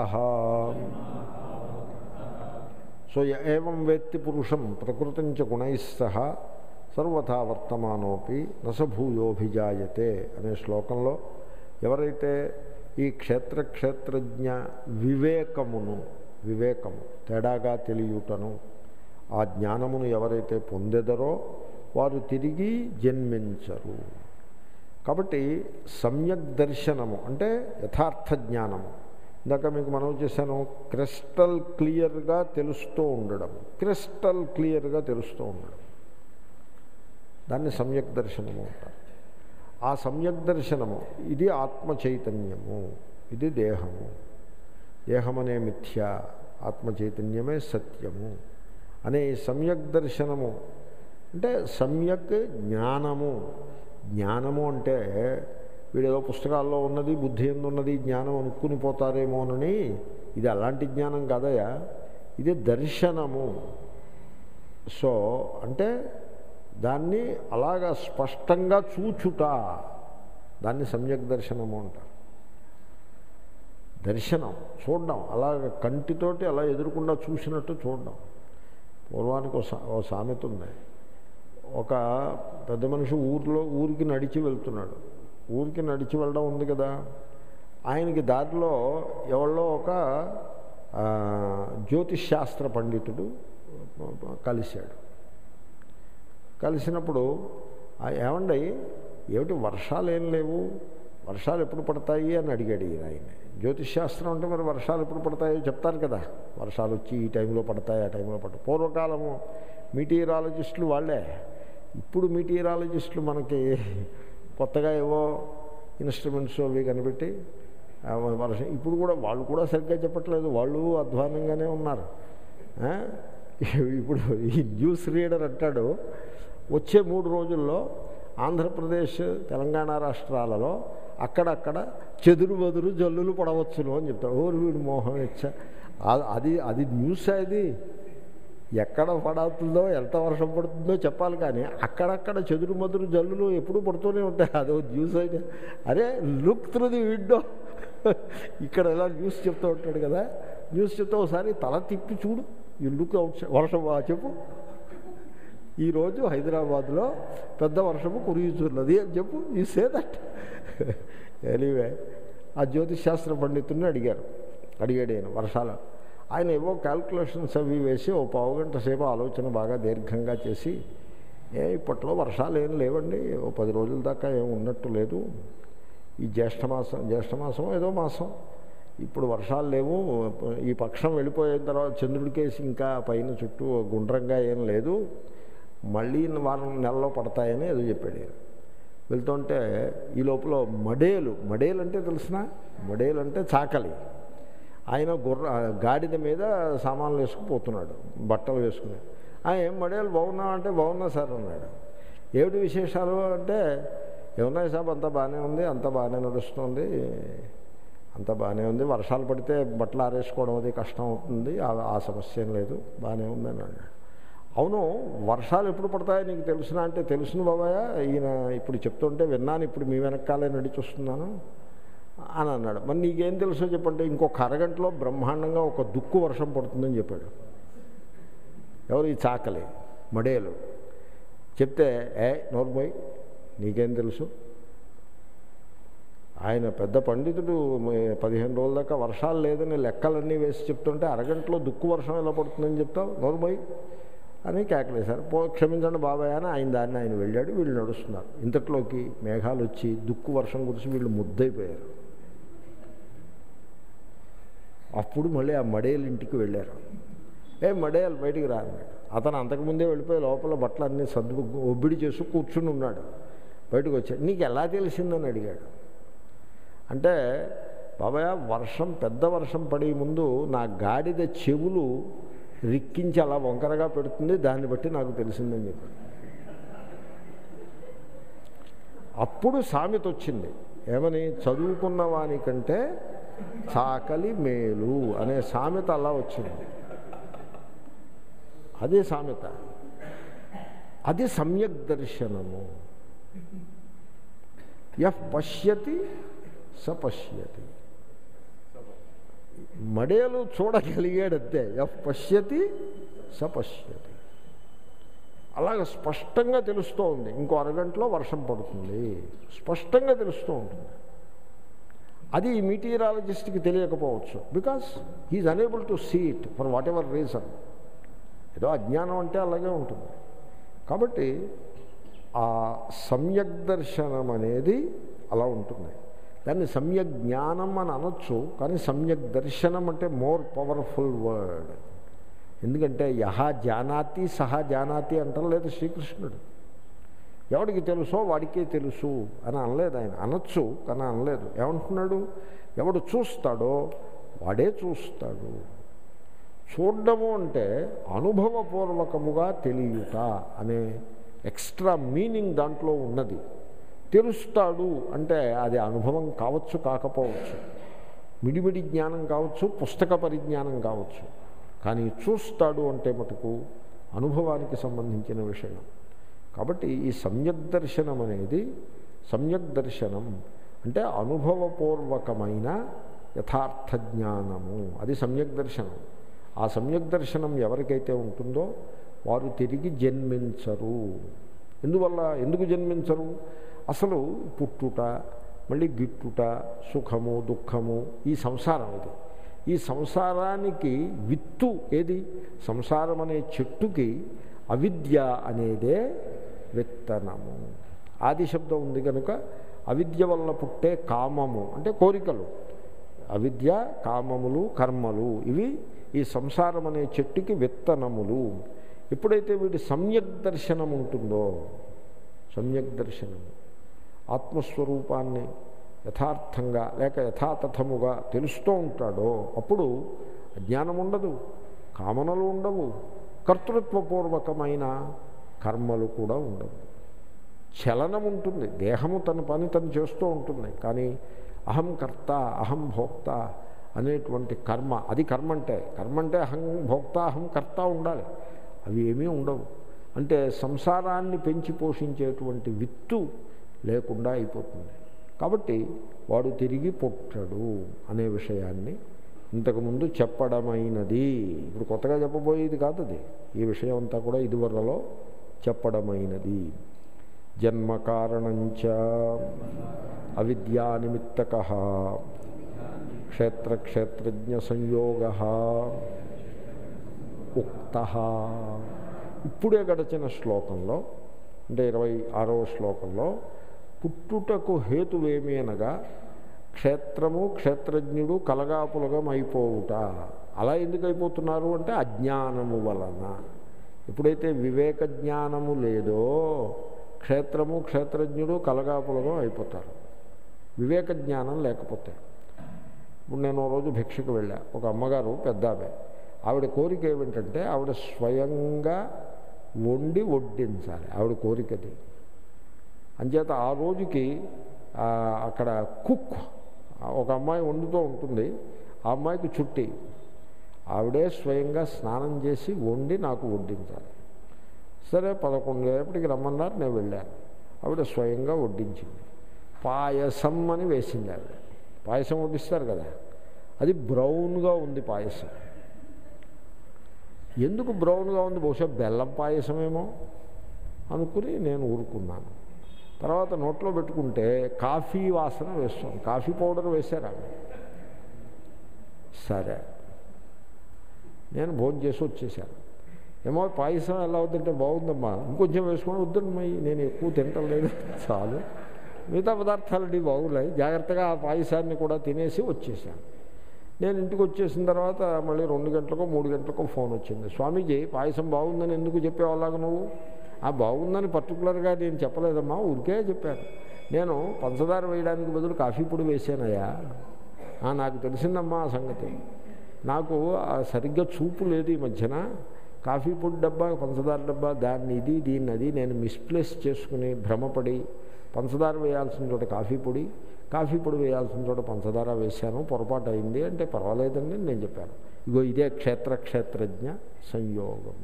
Speaker 1: సో ఏం వేత్తి పురుషం ప్రకృతం చ గుణై సహ సర్వథా వర్తమానోపి నసభూయోభిజాయతే అనే శ్లోకంలో ఎవరైతే ఈ క్షేత్రక్షేత్రజ్ఞ వివేకమును వివేకము తేడాగా తెలియుటను ఆ జ్ఞానమును ఎవరైతే పొందెదరో వారు తిరిగి జన్మించరు కాబట్టి సమ్యక్ దర్శనము అంటే యథార్థ జ్ఞానము ఇందాక మీకు మనం చేశాను క్రిస్టల్ క్లియర్గా తెలుస్తూ ఉండడం క్రిస్టల్ క్లియర్గా తెలుస్తూ ఉండడం దాన్ని సమ్యక్ దర్శనము అంటారు ఆ సమ్యక్ దర్శనము ఇది ఆత్మ చైతన్యము ఇది దేహము దేహమనే మిథ్య ఆత్మ చైతన్యమే సత్యము అనే ఈ సమ్యక్ దర్శనము అంటే సమ్యక్ జ్ఞానము జ్ఞానము అంటే వీడేదో పుస్తకాల్లో ఉన్నది బుద్ధి ఉన్నది జ్ఞానం అనుకుని పోతారేమోనని ఇది అలాంటి జ్ఞానం కాదయా ఇది దర్శనము సో అంటే దాన్ని అలాగా స్పష్టంగా చూచుట దాన్ని సమ్యక్ దర్శనము అంటారు దర్శనం చూడడం అలాగ కంటితోటి అలా ఎదురుకుండా చూసినట్టు చూడడం పూర్వానికి ఒక సా- ఒక సామెత ఉంది ఒక పెద్ద మనిషి ఊరిలో ఊరికి నడిచి వెళ్తున్నాడు ఊరికి నడిచి వెళ్ళడం ఉంది కదా ఆయనకి దారిలో ఎవరో ఒక ఆ, జ్యోతిష్ శాస్త్ర పండితుడు కలిశాడు కలిసినప్పుడు "ఆ, ఏమండి ఏమిటి వర్షాలు ఏం లేవు వర్షాలు ఎప్పుడు పడతాయి అని అడిగాడు ఈయన ఆయన జ్యోతిష్ శాస్త్రం అంటే మరి వర్షాలు ఎప్పుడు పడతాయో చెప్తారు కదా వర్షాలు వచ్చి ఈ టైంలో పడతాయి ఆ టైంలో పడతాయి పూర్వకాలము మీటీరాలజిస్టులు వాళ్ళే ఇప్పుడు మీటీరాలజిస్టులు మనకి కొత్తగా ఏవో ఇన్స్ట్రుమెంట్స్ అవి కనిపెట్టి ఆ, వర్షం ఇప్పుడు కూడా వాళ్ళు కూడా సరిగ్గా చెప్పట్లేదు వాళ్ళు అధ్వానంగానే ఉన్నారు ఆ? ఇప్పుడు ఈ న్యూస్ రీడర్ అంటాడు వచ్చే మూడు రోజుల్లో ఆంధ్రప్రదేశ్ తెలంగాణ రాష్ట్రాలలో అక్కడక్కడ చెదురు బదురు జల్లులు పడవచ్చును అని చెప్తాడు ఓరు వీడు మోహం ఇచ్చా ఆ- అది అది న్యూస్ అది ఎక్కడ పడుతుందో ఎంత వర్షం పడుతుందో చెప్పాలి కానీ అక్కడక్కడ చెదురు మదురు జల్లులు ఎప్పుడు పడుతూనే ఉంటాయి అదో న్యూస్ అయితే అరే లుక్ త్రూ ది విండో ఇక్కడ ఎలా న్యూస్ చెప్తూ ఉంటాడు కదా న్యూస్ చెప్తే ఒకసారి తల తిప్పి చూడు ఈ లుక్ అవుట్ వర్షం ఆ చెప్పు ఈరోజు హైదరాబాద్లో పెద్ద వర్షము కురియుచున్నది అని చెప్పు ఈ సే దట్ ఎనీవే ఆ జ్యోతిష్ శాస్త్ర పండితుడిని అడిగారు అడిగాడు ఆయన వర్షాలు ఆయన ఏవో క్యాల్కులేషన్స్ అవి వేసి ఓ పావు గంట సేపు ఆలోచన బాగా దీర్ఘంగా చేసి ఏ ఇప్పట్లో వర్షాలు ఏం లేవండి ఓ పది రోజుల దాకా ఏం ఉన్నట్టు లేదు ఈ జ్యేష్ఠమాసం జ్యేష్ఠమాసం ఏదో మాసం ఇప్పుడు వర్షాలు లేవు ఈ పక్షం వెళ్ళిపోయిన తర్వాత చంద్రుడికేసి ఇంకా పైన చుట్టూ గుండ్రంగా ఏం లేదు మళ్ళీ వారం నెలలో పడతాయని ఏదో చెప్పాడు ఈయన. వెళ్తుంటే ఈ లోపల మడేలు మడేలు అంటే తెలిసిన మడేలు అంటే చాకలి ఆయన గుర్ర గాడిద మీద సామాన్లు వేసుకుపోతున్నాడు బట్టలు వేసుకుని "ఆ, ఏం మడేలు బాగున్నా అంటే బాగున్నా సార్ అన్నాడు ఏమిటి విశేషాలు అంటే ఏమున్నాయి సాబ్ అంతా బాగానే ఉంది అంతా బాగానే నడుస్తుంది అంతా బాగానే ఉంది వర్షాలు పడితే బట్టలు ఆరేసుకోవడం అది కష్టం అవుతుంది ఆ- ఆ సమస్య ఏం లేదు బాగానే ఉంది అని అన్నాడు అవును వర్షాలు ఎప్పుడు పడతాయో నీకు తెలుసునా అంటే తెలుసును బాబాయ్ ఈయన ఇప్పుడు చెప్తుంటే విన్నాను ఇప్పుడు మీ వెనకాలే నడిచి వస్తున్నాను అని అన్నాడు మరి నీకేం తెలుసో చెప్పంటే ఇంకొక అరగంటలో బ్రహ్మాండంగా ఒక దుక్కు వర్షం పడుతుందని చెప్పాడు ఎవరు ఈ చాకలి మడేలు చెప్తే ఏ నోర్మోయ్ నీకేం తెలుసు ఆయన పెద్ద పండితుడు మ- పదిహేను రోజుల దాకా వర్షాలు లేదని లెక్కలన్నీ వేసి చెప్తుంటే అరగంటలో దుక్కు వర్షం ఎలా పడుతుందని చెప్తావు నోర్మోయ్ అని కేకలేశారు పో క్షమించండి బాబాయ్ అని ఆయన దాన్ని ఆయన వెళ్ళాడు వీళ్ళు నడుస్తున్నారు ఇంతట్లోకి మేఘాలు వచ్చి దుక్కు వర్షం కురిసి వీళ్ళు ముద్దైపోయారు అప్పుడు మళ్ళీ ఆ మడేలు ఇంటికి వెళ్ళారు ఏ మడేలు బయటికి రా అన్నాడు అతను అంతకుముందే వెళ్ళిపోయి లోపల బట్టలు అన్నీ సర్దు ఒబ్బిడి చేసి కూర్చుని ఉన్నాడు బయటకు వచ్చాడు నీకు ఎలా తెలిసిందని అడిగాడు అంటే బాబాయ్ వర్షం పెద్ద వర్షం పడే ముందు నా గాడిద చెవులు రిక్కించి అలా వంకరగా పెడుతుంది దాన్ని బట్టి నాకు తెలిసిందని చెప్పాడు అప్పుడు సామెత వచ్చింది ఏమని చదువుకున్న వానికంటే చాకలి మేలు అనే సామెత అలా వచ్చింది అదే సామెత అది సమ్యక్ దర్శనము ఎఫ్ పశ్యతి స పశ్యతి మడేలు చూడగలిగాడంతే ఎఫ్ పశ్యతి స పశ్యతి అలాగ స్పష్టంగా తెలుస్తూ ఉంది ఇంకో అరగంటలో వర్షం పడుతుంది స్పష్టంగా తెలుస్తూ ఉంటుంది అది ఈ మీటీరాలజిస్ట్కి తెలియకపోవచ్చు because he is unable to see it for whatever reason ఏదో అజ్ఞానం అంటే అలాగే ఉంటుంది కాబట్టి ఆ సమ్యక్ దర్శనం అనేది అలా ఉంటుంది దాన్ని సమ్యక్ జ్ఞానం అని అనొచ్చు కానీ సమ్యక్ దర్శనం అంటే మోర్ పవర్ఫుల్ వర్డ్ ఎందుకంటే యహ జానాతి సహా జానాతి అంటలేదు శ్రీకృష్ణుడు ఎవడికి తెలుసో వాడికే తెలుసు అని అనలేదు ఆయన అనొచ్చు కానీ అనలేదు ఏమంటున్నాడు ఎవడు చూస్తాడో వాడే చూస్తాడు చూడడము అంటే అనుభవపూర్వకముగా తెలియట అనే ఎక్స్ట్రా మీనింగ్ దాంట్లో ఉన్నది తెలుస్తాడు అంటే అది అనుభవం కావచ్చు కాకపోవచ్చు మిడిమిడి జ్ఞానం కావచ్చు పుస్తక పరిజ్ఞానం కావచ్చు కానీ చూస్తాడు అంటే మటుకు అనుభవానికి సంబంధించిన విషయం కాబట్టి ఈ సమ్యక్ దర్శనం అనేది సమ్యక్ దర్శనం అంటే అనుభవపూర్వకమైన యథార్థ జ్ఞానము అది సమ్యక్ దర్శనం ఆ సమ్యక్ దర్శనం ఎవరికైతే ఉంటుందో వారు తిరిగి జన్మించరు ఎందువల్ల ఎందుకు జన్మించరు అసలు పుట్టుట మళ్ళీ గిట్టుట సుఖము దుఃఖము ఈ సంసారం ఇది ఈ సంసారానికి విత్తు ఏది సంసారం అనే చెట్టుకి అవిద్య అనేదే విత్తనము ఆది శబ్దం ఉంది కనుక అవిద్య వల్ల పుట్టే కామము అంటే కోరికలు అవిద్య కామములు కర్మలు ఇవి ఈ సంసారం అనే చెట్టుకి విత్తనములు ఎప్పుడైతే వీటి సమ్యక్ దర్శనం ఉంటుందో సమ్యక్ దర్శనము ఆత్మస్వరూపాన్ని యథార్థంగా లేక యథాతథముగా తెలుస్తూ ఉంటాడో అప్పుడు జ్ఞానం ఉండదు కామనలు ఉండవు కర్తృత్వపూర్వకమైన కర్మలు కూడా ఉండవు చలనం ఉంటుంది దేహము తన పని తను చేస్తూ ఉంటుంది కానీ అహం కర్త అహం భోక్త అనేటువంటి కర్మ అది కర్మ అంటే కర్మ అంటే అహం భోక్త అహం కర్త ఉండాలి అవి ఏమీ ఉండవు అంటే సంసారాన్ని పెంచి పోషించేటువంటి విత్తు లేకుండా అయిపోతుంది కాబట్టి వాడు తిరిగి పుట్టడు అనే విషయాన్ని ఇంతకుముందు చెప్పడమైనది ఇప్పుడు కొత్తగా చెప్పబోయేది కాదు అది ఈ విషయం అంతా కూడా ఇదివరలో చెప్పడమైనది జన్మకారణంచ అవిద్యానిమిత్తక క్షేత్రక్షేత్రజ్ఞ సంయోగ ఉక్త ఇప్పుడే గడిచిన శ్లోకంలో అంటే ఇరవై ఆరవ శ్లోకంలో పుట్టుటకు హేతువేమి అనగా క్షేత్రము క్షేత్రజ్ఞుడు కలగాపులగం అయిపోవుట అలా ఎందుకు అయిపోతున్నారు అంటే అజ్ఞానము వలన ఎప్పుడైతే వివేక జ్ఞానము లేదో క్షేత్రము క్షేత్రజ్ఞుడు కలగాపులగం అయిపోతారు వివేక జ్ఞానం లేకపోతే ఇప్పుడు నేను ఓ రోజు భిక్షకు వెళ్ళా ఒక అమ్మగారు పెద్ద ఆమె ఆవిడ కోరిక ఏమిటంటే ఆవిడ స్వయంగా వండి వడ్డించాలి ఆవిడ కోరికది అంచేత ఆ రోజుకి ఆ, అక్కడ కుక్ ఒక అమ్మాయి వండుతూ ఉంటుంది ఆ అమ్మాయికి చుట్టి ఆవిడే స్వయంగా స్నానం చేసి వండి నాకు వడ్డించాలి సరే పదకొండు రేపటికి రమ్మన్నారు నేను వెళ్ళాను ఆవిడ స్వయంగా వడ్డించింది పాయసం అని వేసింది ఆవిడ పాయసం వడ్డిస్తారు కదా అది బ్రౌన్గా ఉంది పాయసం ఎందుకు బ్రౌన్గా ఉంది బహుశా బెల్లం పాయసమేమో అనుకుని నేను ఊరుకున్నాను తర్వాత నోట్లో పెట్టుకుంటే కాఫీ వాసన వేస్తాం కాఫీ పౌడర్ వేశారా సరే నేను భోజనం చేసి వచ్చేసాను ఏమో పాయసం ఎలా అవుతుంటే బాగుందమ్మా ఇంకొంచెం వేసుకొని వద్దమ్మా నేను ఎక్కువ తింటలేదు చాలు మిగతా పదార్థాలన్నీ బాగున్నాయి జాగ్రత్తగా ఆ పాయసాన్ని కూడా తినేసి వచ్చేసాను నేను ఇంటికి వచ్చేసిన తర్వాత మళ్ళీ రెండు గంటలకో మూడు గంటలకో ఫోన్ వచ్చింది స్వామీజీ పాయసం బాగుందని ఎందుకు చెప్పేవాళ్ళగా నువ్వు ఆ బాగుందని పర్టికులర్గా నేను చెప్పలేదమ్మా ఊరికే చెప్పాను నేను పంచదార వేయడానికి బదులు కాఫీ పొడి వేసానయ్యా ఆ, నాకు తెలిసిందమ్మా ఆ సంగతి నాకు ఆ సరిగ్గా చూపు లేదు ఈ మధ్యన కాఫీ పొడి డబ్బా పంచదార డబ్బా దాన్ని ఇది దీన్ని అది నేను మిస్ప్లేస్ చేసుకుని భ్రమపడి పంచదార వేయాల్సిన చోట కాఫీ పొడి కాఫీ పొడి వేయాల్సిన చోట పంచదార వేశాను పొరపాటు అయింది అంటే పర్వాలేదండి అని నేను చెప్పాను ఇగో ఇదే క్షేత్ర క్షేత్రజ్ఞ సంయోగము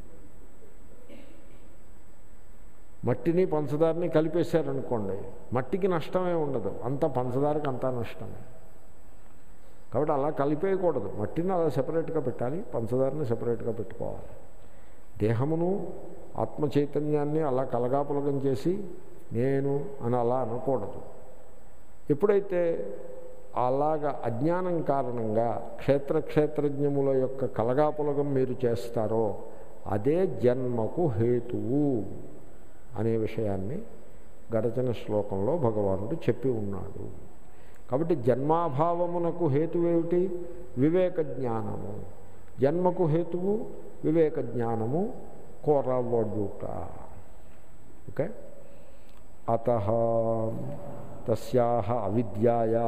Speaker 1: మట్టిని పంచదారని కలిపేశారనుకోండి మట్టికి నష్టమే ఉండదు అంత పంచదారకి అంతా నష్టమే కాబట్టి అలా కలిపేయకూడదు మట్టిని అలా సెపరేట్గా పెట్టాలి పంచదారని సెపరేట్గా పెట్టుకోవాలి దేహమును ఆత్మ చైతన్యాన్ని అలా కలగాపులగం చేసి నేను అని అలా అనకూడదు ఎప్పుడైతే అలాగ అజ్ఞానం కారణంగా క్షేత్ర క్షేత్రజ్ఞముల యొక్క కలగాపులగం మీరు చేస్తారో అదే జన్మకు హేతువు అనే విషయాన్ని గడచిన శ్లోకంలో భగవానుడు చెప్పి ఉన్నాడు కాబట్టి జన్మాభావమునకు హేతువేమిటి వివేక జ్ఞానము జన్మకు హేతువు వివేక జ్ఞానము కొరవడుట ఓకే అత తస్యా అవిద్యాయా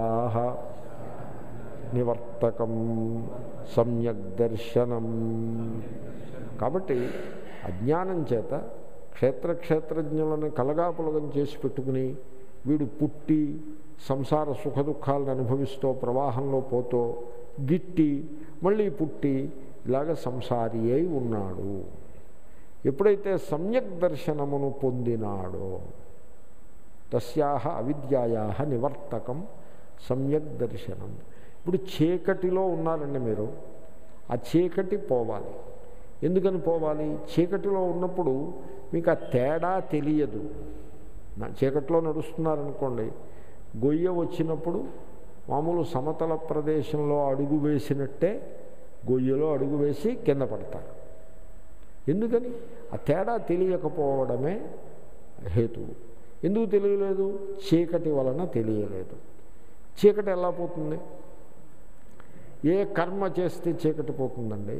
Speaker 1: నివర్తకం సమ్యక్ దర్శనం కాబట్టి అజ్ఞానం చేత క్షేత్ర క్షేత్రజ్ఞులను కలగాపులగం చేసి పెట్టుకుని వీడు పుట్టి సంసార సుఖ దుఃఖాలను అనుభవిస్తూ ప్రవాహంలో పోతూ గిట్టి మళ్ళీ పుట్టి ఇలాగ సంసారి అయి ఉన్నాడు ఎప్పుడైతే సమ్యక్ దర్శనమును పొందినాడో తస్యా అవిద్యాయా నివర్తకం సమ్యక్ దర్శనం ఇప్పుడు చీకటిలో ఉన్నారండి మీరు ఆ చీకటి పోవాలి ఎందుకని పోవాలి చీకటిలో ఉన్నప్పుడు మీకు ఆ తేడా తెలియదు నా చీకటిలో నడుస్తున్నారనుకోండి గొయ్య వచ్చినప్పుడు మామూలు సమతల ప్రదేశంలో అడుగు వేసినట్టే గొయ్యలో అడుగు వేసి కింద పడతారు ఎందుకని ఆ తేడా తెలియకపోవడమే హేతువు ఎందుకు తెలియలేదు చీకటి వలన తెలియలేదు చీకటి ఎలా పోతుంది ఏ కర్మ చేస్తే చీకటి పోతుందండి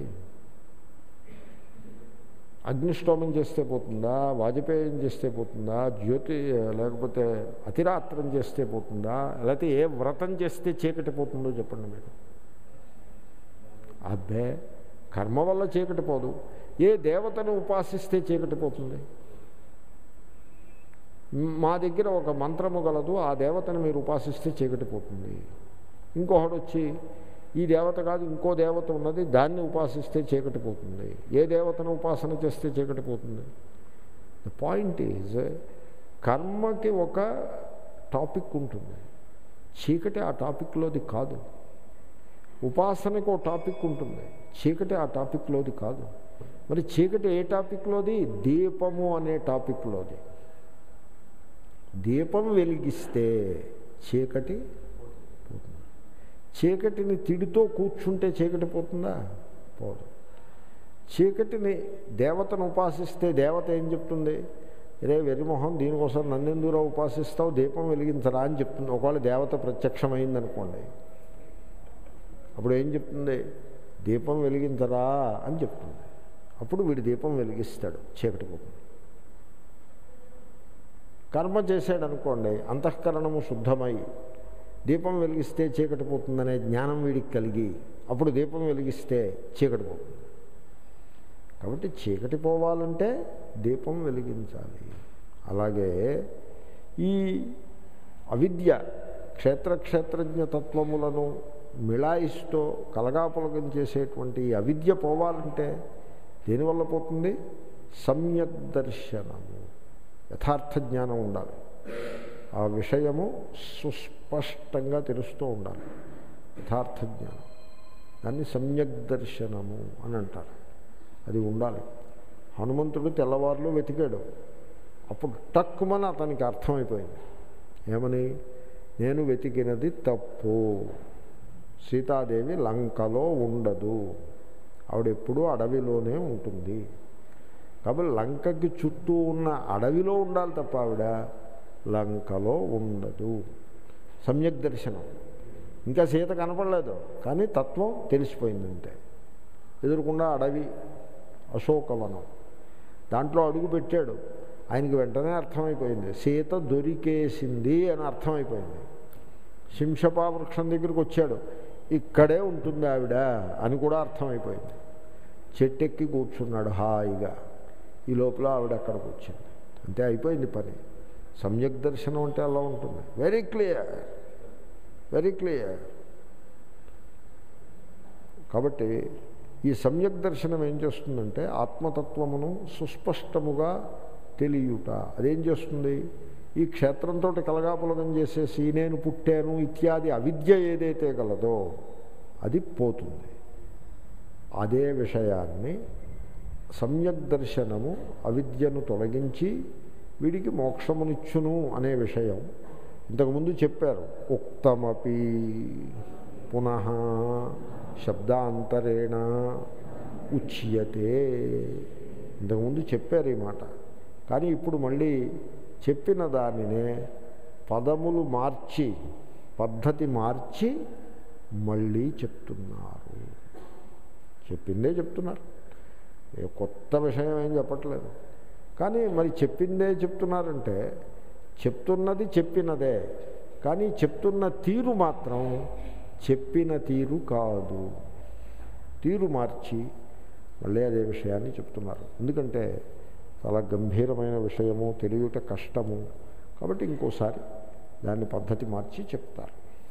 Speaker 1: అగ్నిష్టోమం చేస్తే పోతుందా వాజపేయం చేస్తే పోతుందా జ్యోతి లేకపోతే అతిరాత్రం చేస్తే పోతుందా లేకపోతే ఏ వ్రతం చేస్తే చీకటి పోతుందో చెప్పండి మీరు అబ్బే కర్మ వల్ల చీకటి పోదు ఏ దేవతను ఉపాసిస్తే చీకటి పోతుంది మా దగ్గర ఒక మంత్రము గలదు ఆ దేవతను మీరు ఉపాసిస్తే చీకటి పోతుంది ఇంకొకడు వచ్చి ఈ దేవత కాదు ఇంకో దేవత ఉన్నది దాన్ని ఉపాసిస్తే చీకటి పోతుంది ఏ దేవతను ఉపాసన చేస్తే చీకటి పోతుంది ద పాయింట్ ఈజ్ కర్మకి ఒక టాపిక్ ఉంటుంది చీకటి ఆ టాపిక్లోది కాదు ఉపాసనకు ఒక టాపిక్ ఉంటుంది చీకటి ఆ టాపిక్లోది కాదు మరి చీకటి ఏ టాపిక్లోది దీపము అనే టాపిక్లోది దీపం వెలిగిస్తే చీకటి పోతుంది చీకటిని తిడితో కూర్చుంటే చీకటి పోతుందా పోదు చీకటిని దేవతను ఉపాసిస్తే దేవత ఏం చెప్తుంది రే వెరిమొహం దీనికోసం నన్నెందులో ఉపాసిస్తావు దీపం వెలిగించరా అని చెప్తుంది ఒకవేళ దేవత ప్రత్యక్షమైందనుకోండి అప్పుడు ఏం చెప్తుంది దీపం వెలిగించరా అని చెప్తుంది అప్పుడు వీడి దీపం వెలిగిస్తాడు చీకటి పోతుంది కర్మ చేశాడనుకోండి అంతఃకరణము శుద్ధమై దీపం వెలిగిస్తే చీకటి పోతుందనే జ్ఞానం వీడికి కలిగి అప్పుడు దీపం వెలిగిస్తే చీకటి పోతుంది కాబట్టి చీకటి పోవాలంటే దీపం వెలిగించాలి అలాగే ఈ అవిద్య క్షేత్ర క్షేత్రజ్ఞ తత్వములను మిళాయిస్తూ కలగాపులగం చేసేటువంటి ఈ అవిద్య పోవాలంటే దేనివల్ల పోతుంది సమ్యక్ దర్శనము యథార్థ జ్ఞానం ఉండాలి ఆ విషయము సుస్పష్టంగా తెలుస్తూ ఉండాలి యథార్థ జ్ఞానం దాన్ని సమ్యక్ దర్శనము అని అంటారు అది ఉండాలి హనుమంతుడు తెల్లవారులు వెతికాడు అప్పుడు టక్కుమని అతనికి అర్థమైపోయింది ఏమని నేను వెతికినది తప్పు సీతాదేవి లంకలో ఉండదు ఆవిడ ఎప్పుడూ అడవిలోనే ఉంటుంది కాబట్టి లంకకి చుట్టూ ఉన్న అడవిలో ఉండాలి తప్ప ఆవిడ లంకలో ఉండదు సమ్యక్ దర్శనం ఇంకా సీత కనపడలేదు కానీ తత్వం తెలిసిపోయిందంటే ఎదురుకుండా అడవి అశోకవనం దాంట్లో అడుగు పెట్టాడు ఆయనకి వెంటనే అర్థమైపోయింది సీత దొరికేసింది అని అర్థమైపోయింది శింషపా వృక్షం దగ్గరికి వచ్చాడు ఇక్కడే ఉంటుంది ఆవిడ అని కూడా అర్థమైపోయింది చెట్టెక్కి కూర్చున్నాడు హాయిగా ఈ లోపల ఆవిడ అక్కడికి వచ్చింది అంతే అయిపోయింది పని సమ్యక్ దర్శనం అంటే అలా ఉంటుంది వెరీ క్లియర్ వెరీ క్లియర్ కాబట్టి ఈ సమ్యక్ దర్శనం ఏం చేస్తుందంటే ఆత్మతత్వమును సుస్పష్టముగా తెలియుట అదేం చేస్తుంది ఈ క్షేత్రంతో కలగాపులగం చేసేసి నేను పుట్టాను ఇత్యాది అవిద్య ఏదైతే గలదో అది పోతుంది అదే విషయాన్ని సమ్యక్ దర్శనము అవిద్యను తొలగించి వీడికి మోక్షమునిచ్చును అనే విషయం ఇంతకుముందు చెప్పారు ఉక్తమపి పునః శబ్దాంతరేణ ఉచ్యతే ఇంతకుముందు చెప్పారు ఈ మాట కానీ ఇప్పుడు మళ్ళీ చెప్పిన దానినే పదములు మార్చి పద్ధతి మార్చి మళ్ళీ చెప్తున్నారు చెప్పిందే చెప్తున్నారు ఏ కొత్త విషయం ఏం చెప్పట్లేదు కానీ మరి చెప్పిందే చెప్తున్నారంటే చెప్తున్నది చెప్పినదే కానీ చెప్తున్న తీరు మాత్రం చెప్పిన తీరు కాదు తీరు మార్చి మళ్ళీ అదే విషయాన్ని చెప్తున్నారు ఎందుకంటే చాలా గంభీరమైన విషయము తెలియట కష్టము కాబట్టి ఇంకోసారి దాన్ని పద్ధతి మార్చి చెప్తారు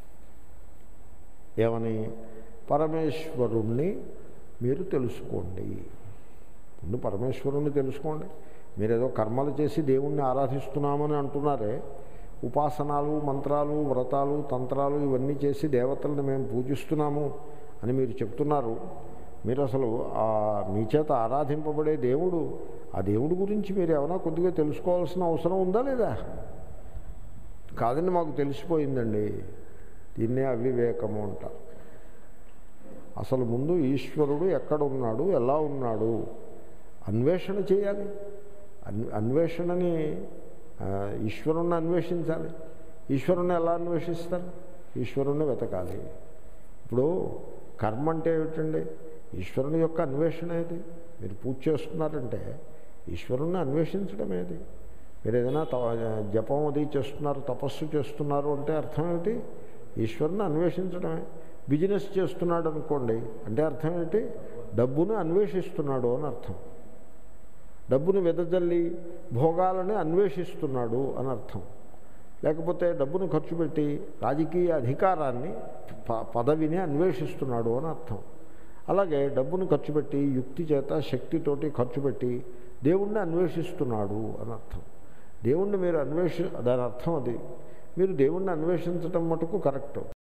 Speaker 1: ఏమని పరమేశ్వరుణ్ణి మీరు తెలుసుకోండి ముందు పరమేశ్వరుణ్ణి తెలుసుకోండి మీరు ఏదో కర్మలు చేసి దేవుణ్ణి ఆరాధిస్తున్నామని అంటున్నారే ఉపాసనాలు మంత్రాలు వ్రతాలు తంత్రాలు ఇవన్నీ చేసి దేవతలను మేము పూజిస్తున్నాము అని మీరు చెప్తున్నారు మీరు అసలు ఆ మీ చేత ఆరాధింపబడే దేవుడు ఆ దేవుడి గురించి మీరు ఏమైనా కొద్దిగా తెలుసుకోవాల్సిన అవసరం ఉందా లేదా కాదండి మాకు తెలిసిపోయిందండి దీన్నే అవివేకము అంటారు అసలు ముందు ఈశ్వరుడు ఎక్కడ ఉన్నాడు ఎలా ఉన్నాడు అన్వేషణ చేయాలి అన్ అన్వేషణని ఆ, ఈశ్వరుణ్ణి అన్వేషించాలి ఈశ్వరుణ్ణి ఎలా అన్వేషిస్తారు ఈశ్వరుణ్ణి వెతకాలి ఇప్పుడు కర్మ అంటే ఏమిటండి ఈశ్వరుని యొక్క అన్వేషణ ఏది మీరు పూజ చేస్తున్నారంటే ఈశ్వరుణ్ణి అన్వేషించడం ఏది మీరు ఏదైనా త- జపం అది చేస్తున్నారు తపస్సు చేస్తున్నారు అంటే అర్థం ఏమిటి ఈశ్వరుని అన్వేషించడమే బిజినెస్ చేస్తున్నాడు అనుకోండి అంటే అర్థం ఏంటి డబ్బును అన్వేషిస్తున్నాడు అని అర్థం డబ్బును వెదజల్లి భోగాలని అన్వేషిస్తున్నాడు అని అర్థం లేకపోతే డబ్బును ఖర్చు పెట్టి రాజకీయ అధికారాన్ని ప- పదవిని అన్వేషిస్తున్నాడు అని అర్థం అలాగే డబ్బును ఖర్చు పెట్టి యుక్తి చేత శక్తితోటి ఖర్చు పెట్టి దేవుణ్ణి అన్వేషిస్తున్నాడు అని అర్థం దేవుణ్ణి మీరు అన్వేషి దాని అర్థం అది మీరు దేవుణ్ణి అన్వేషించటం మటుకు కరెక్ట్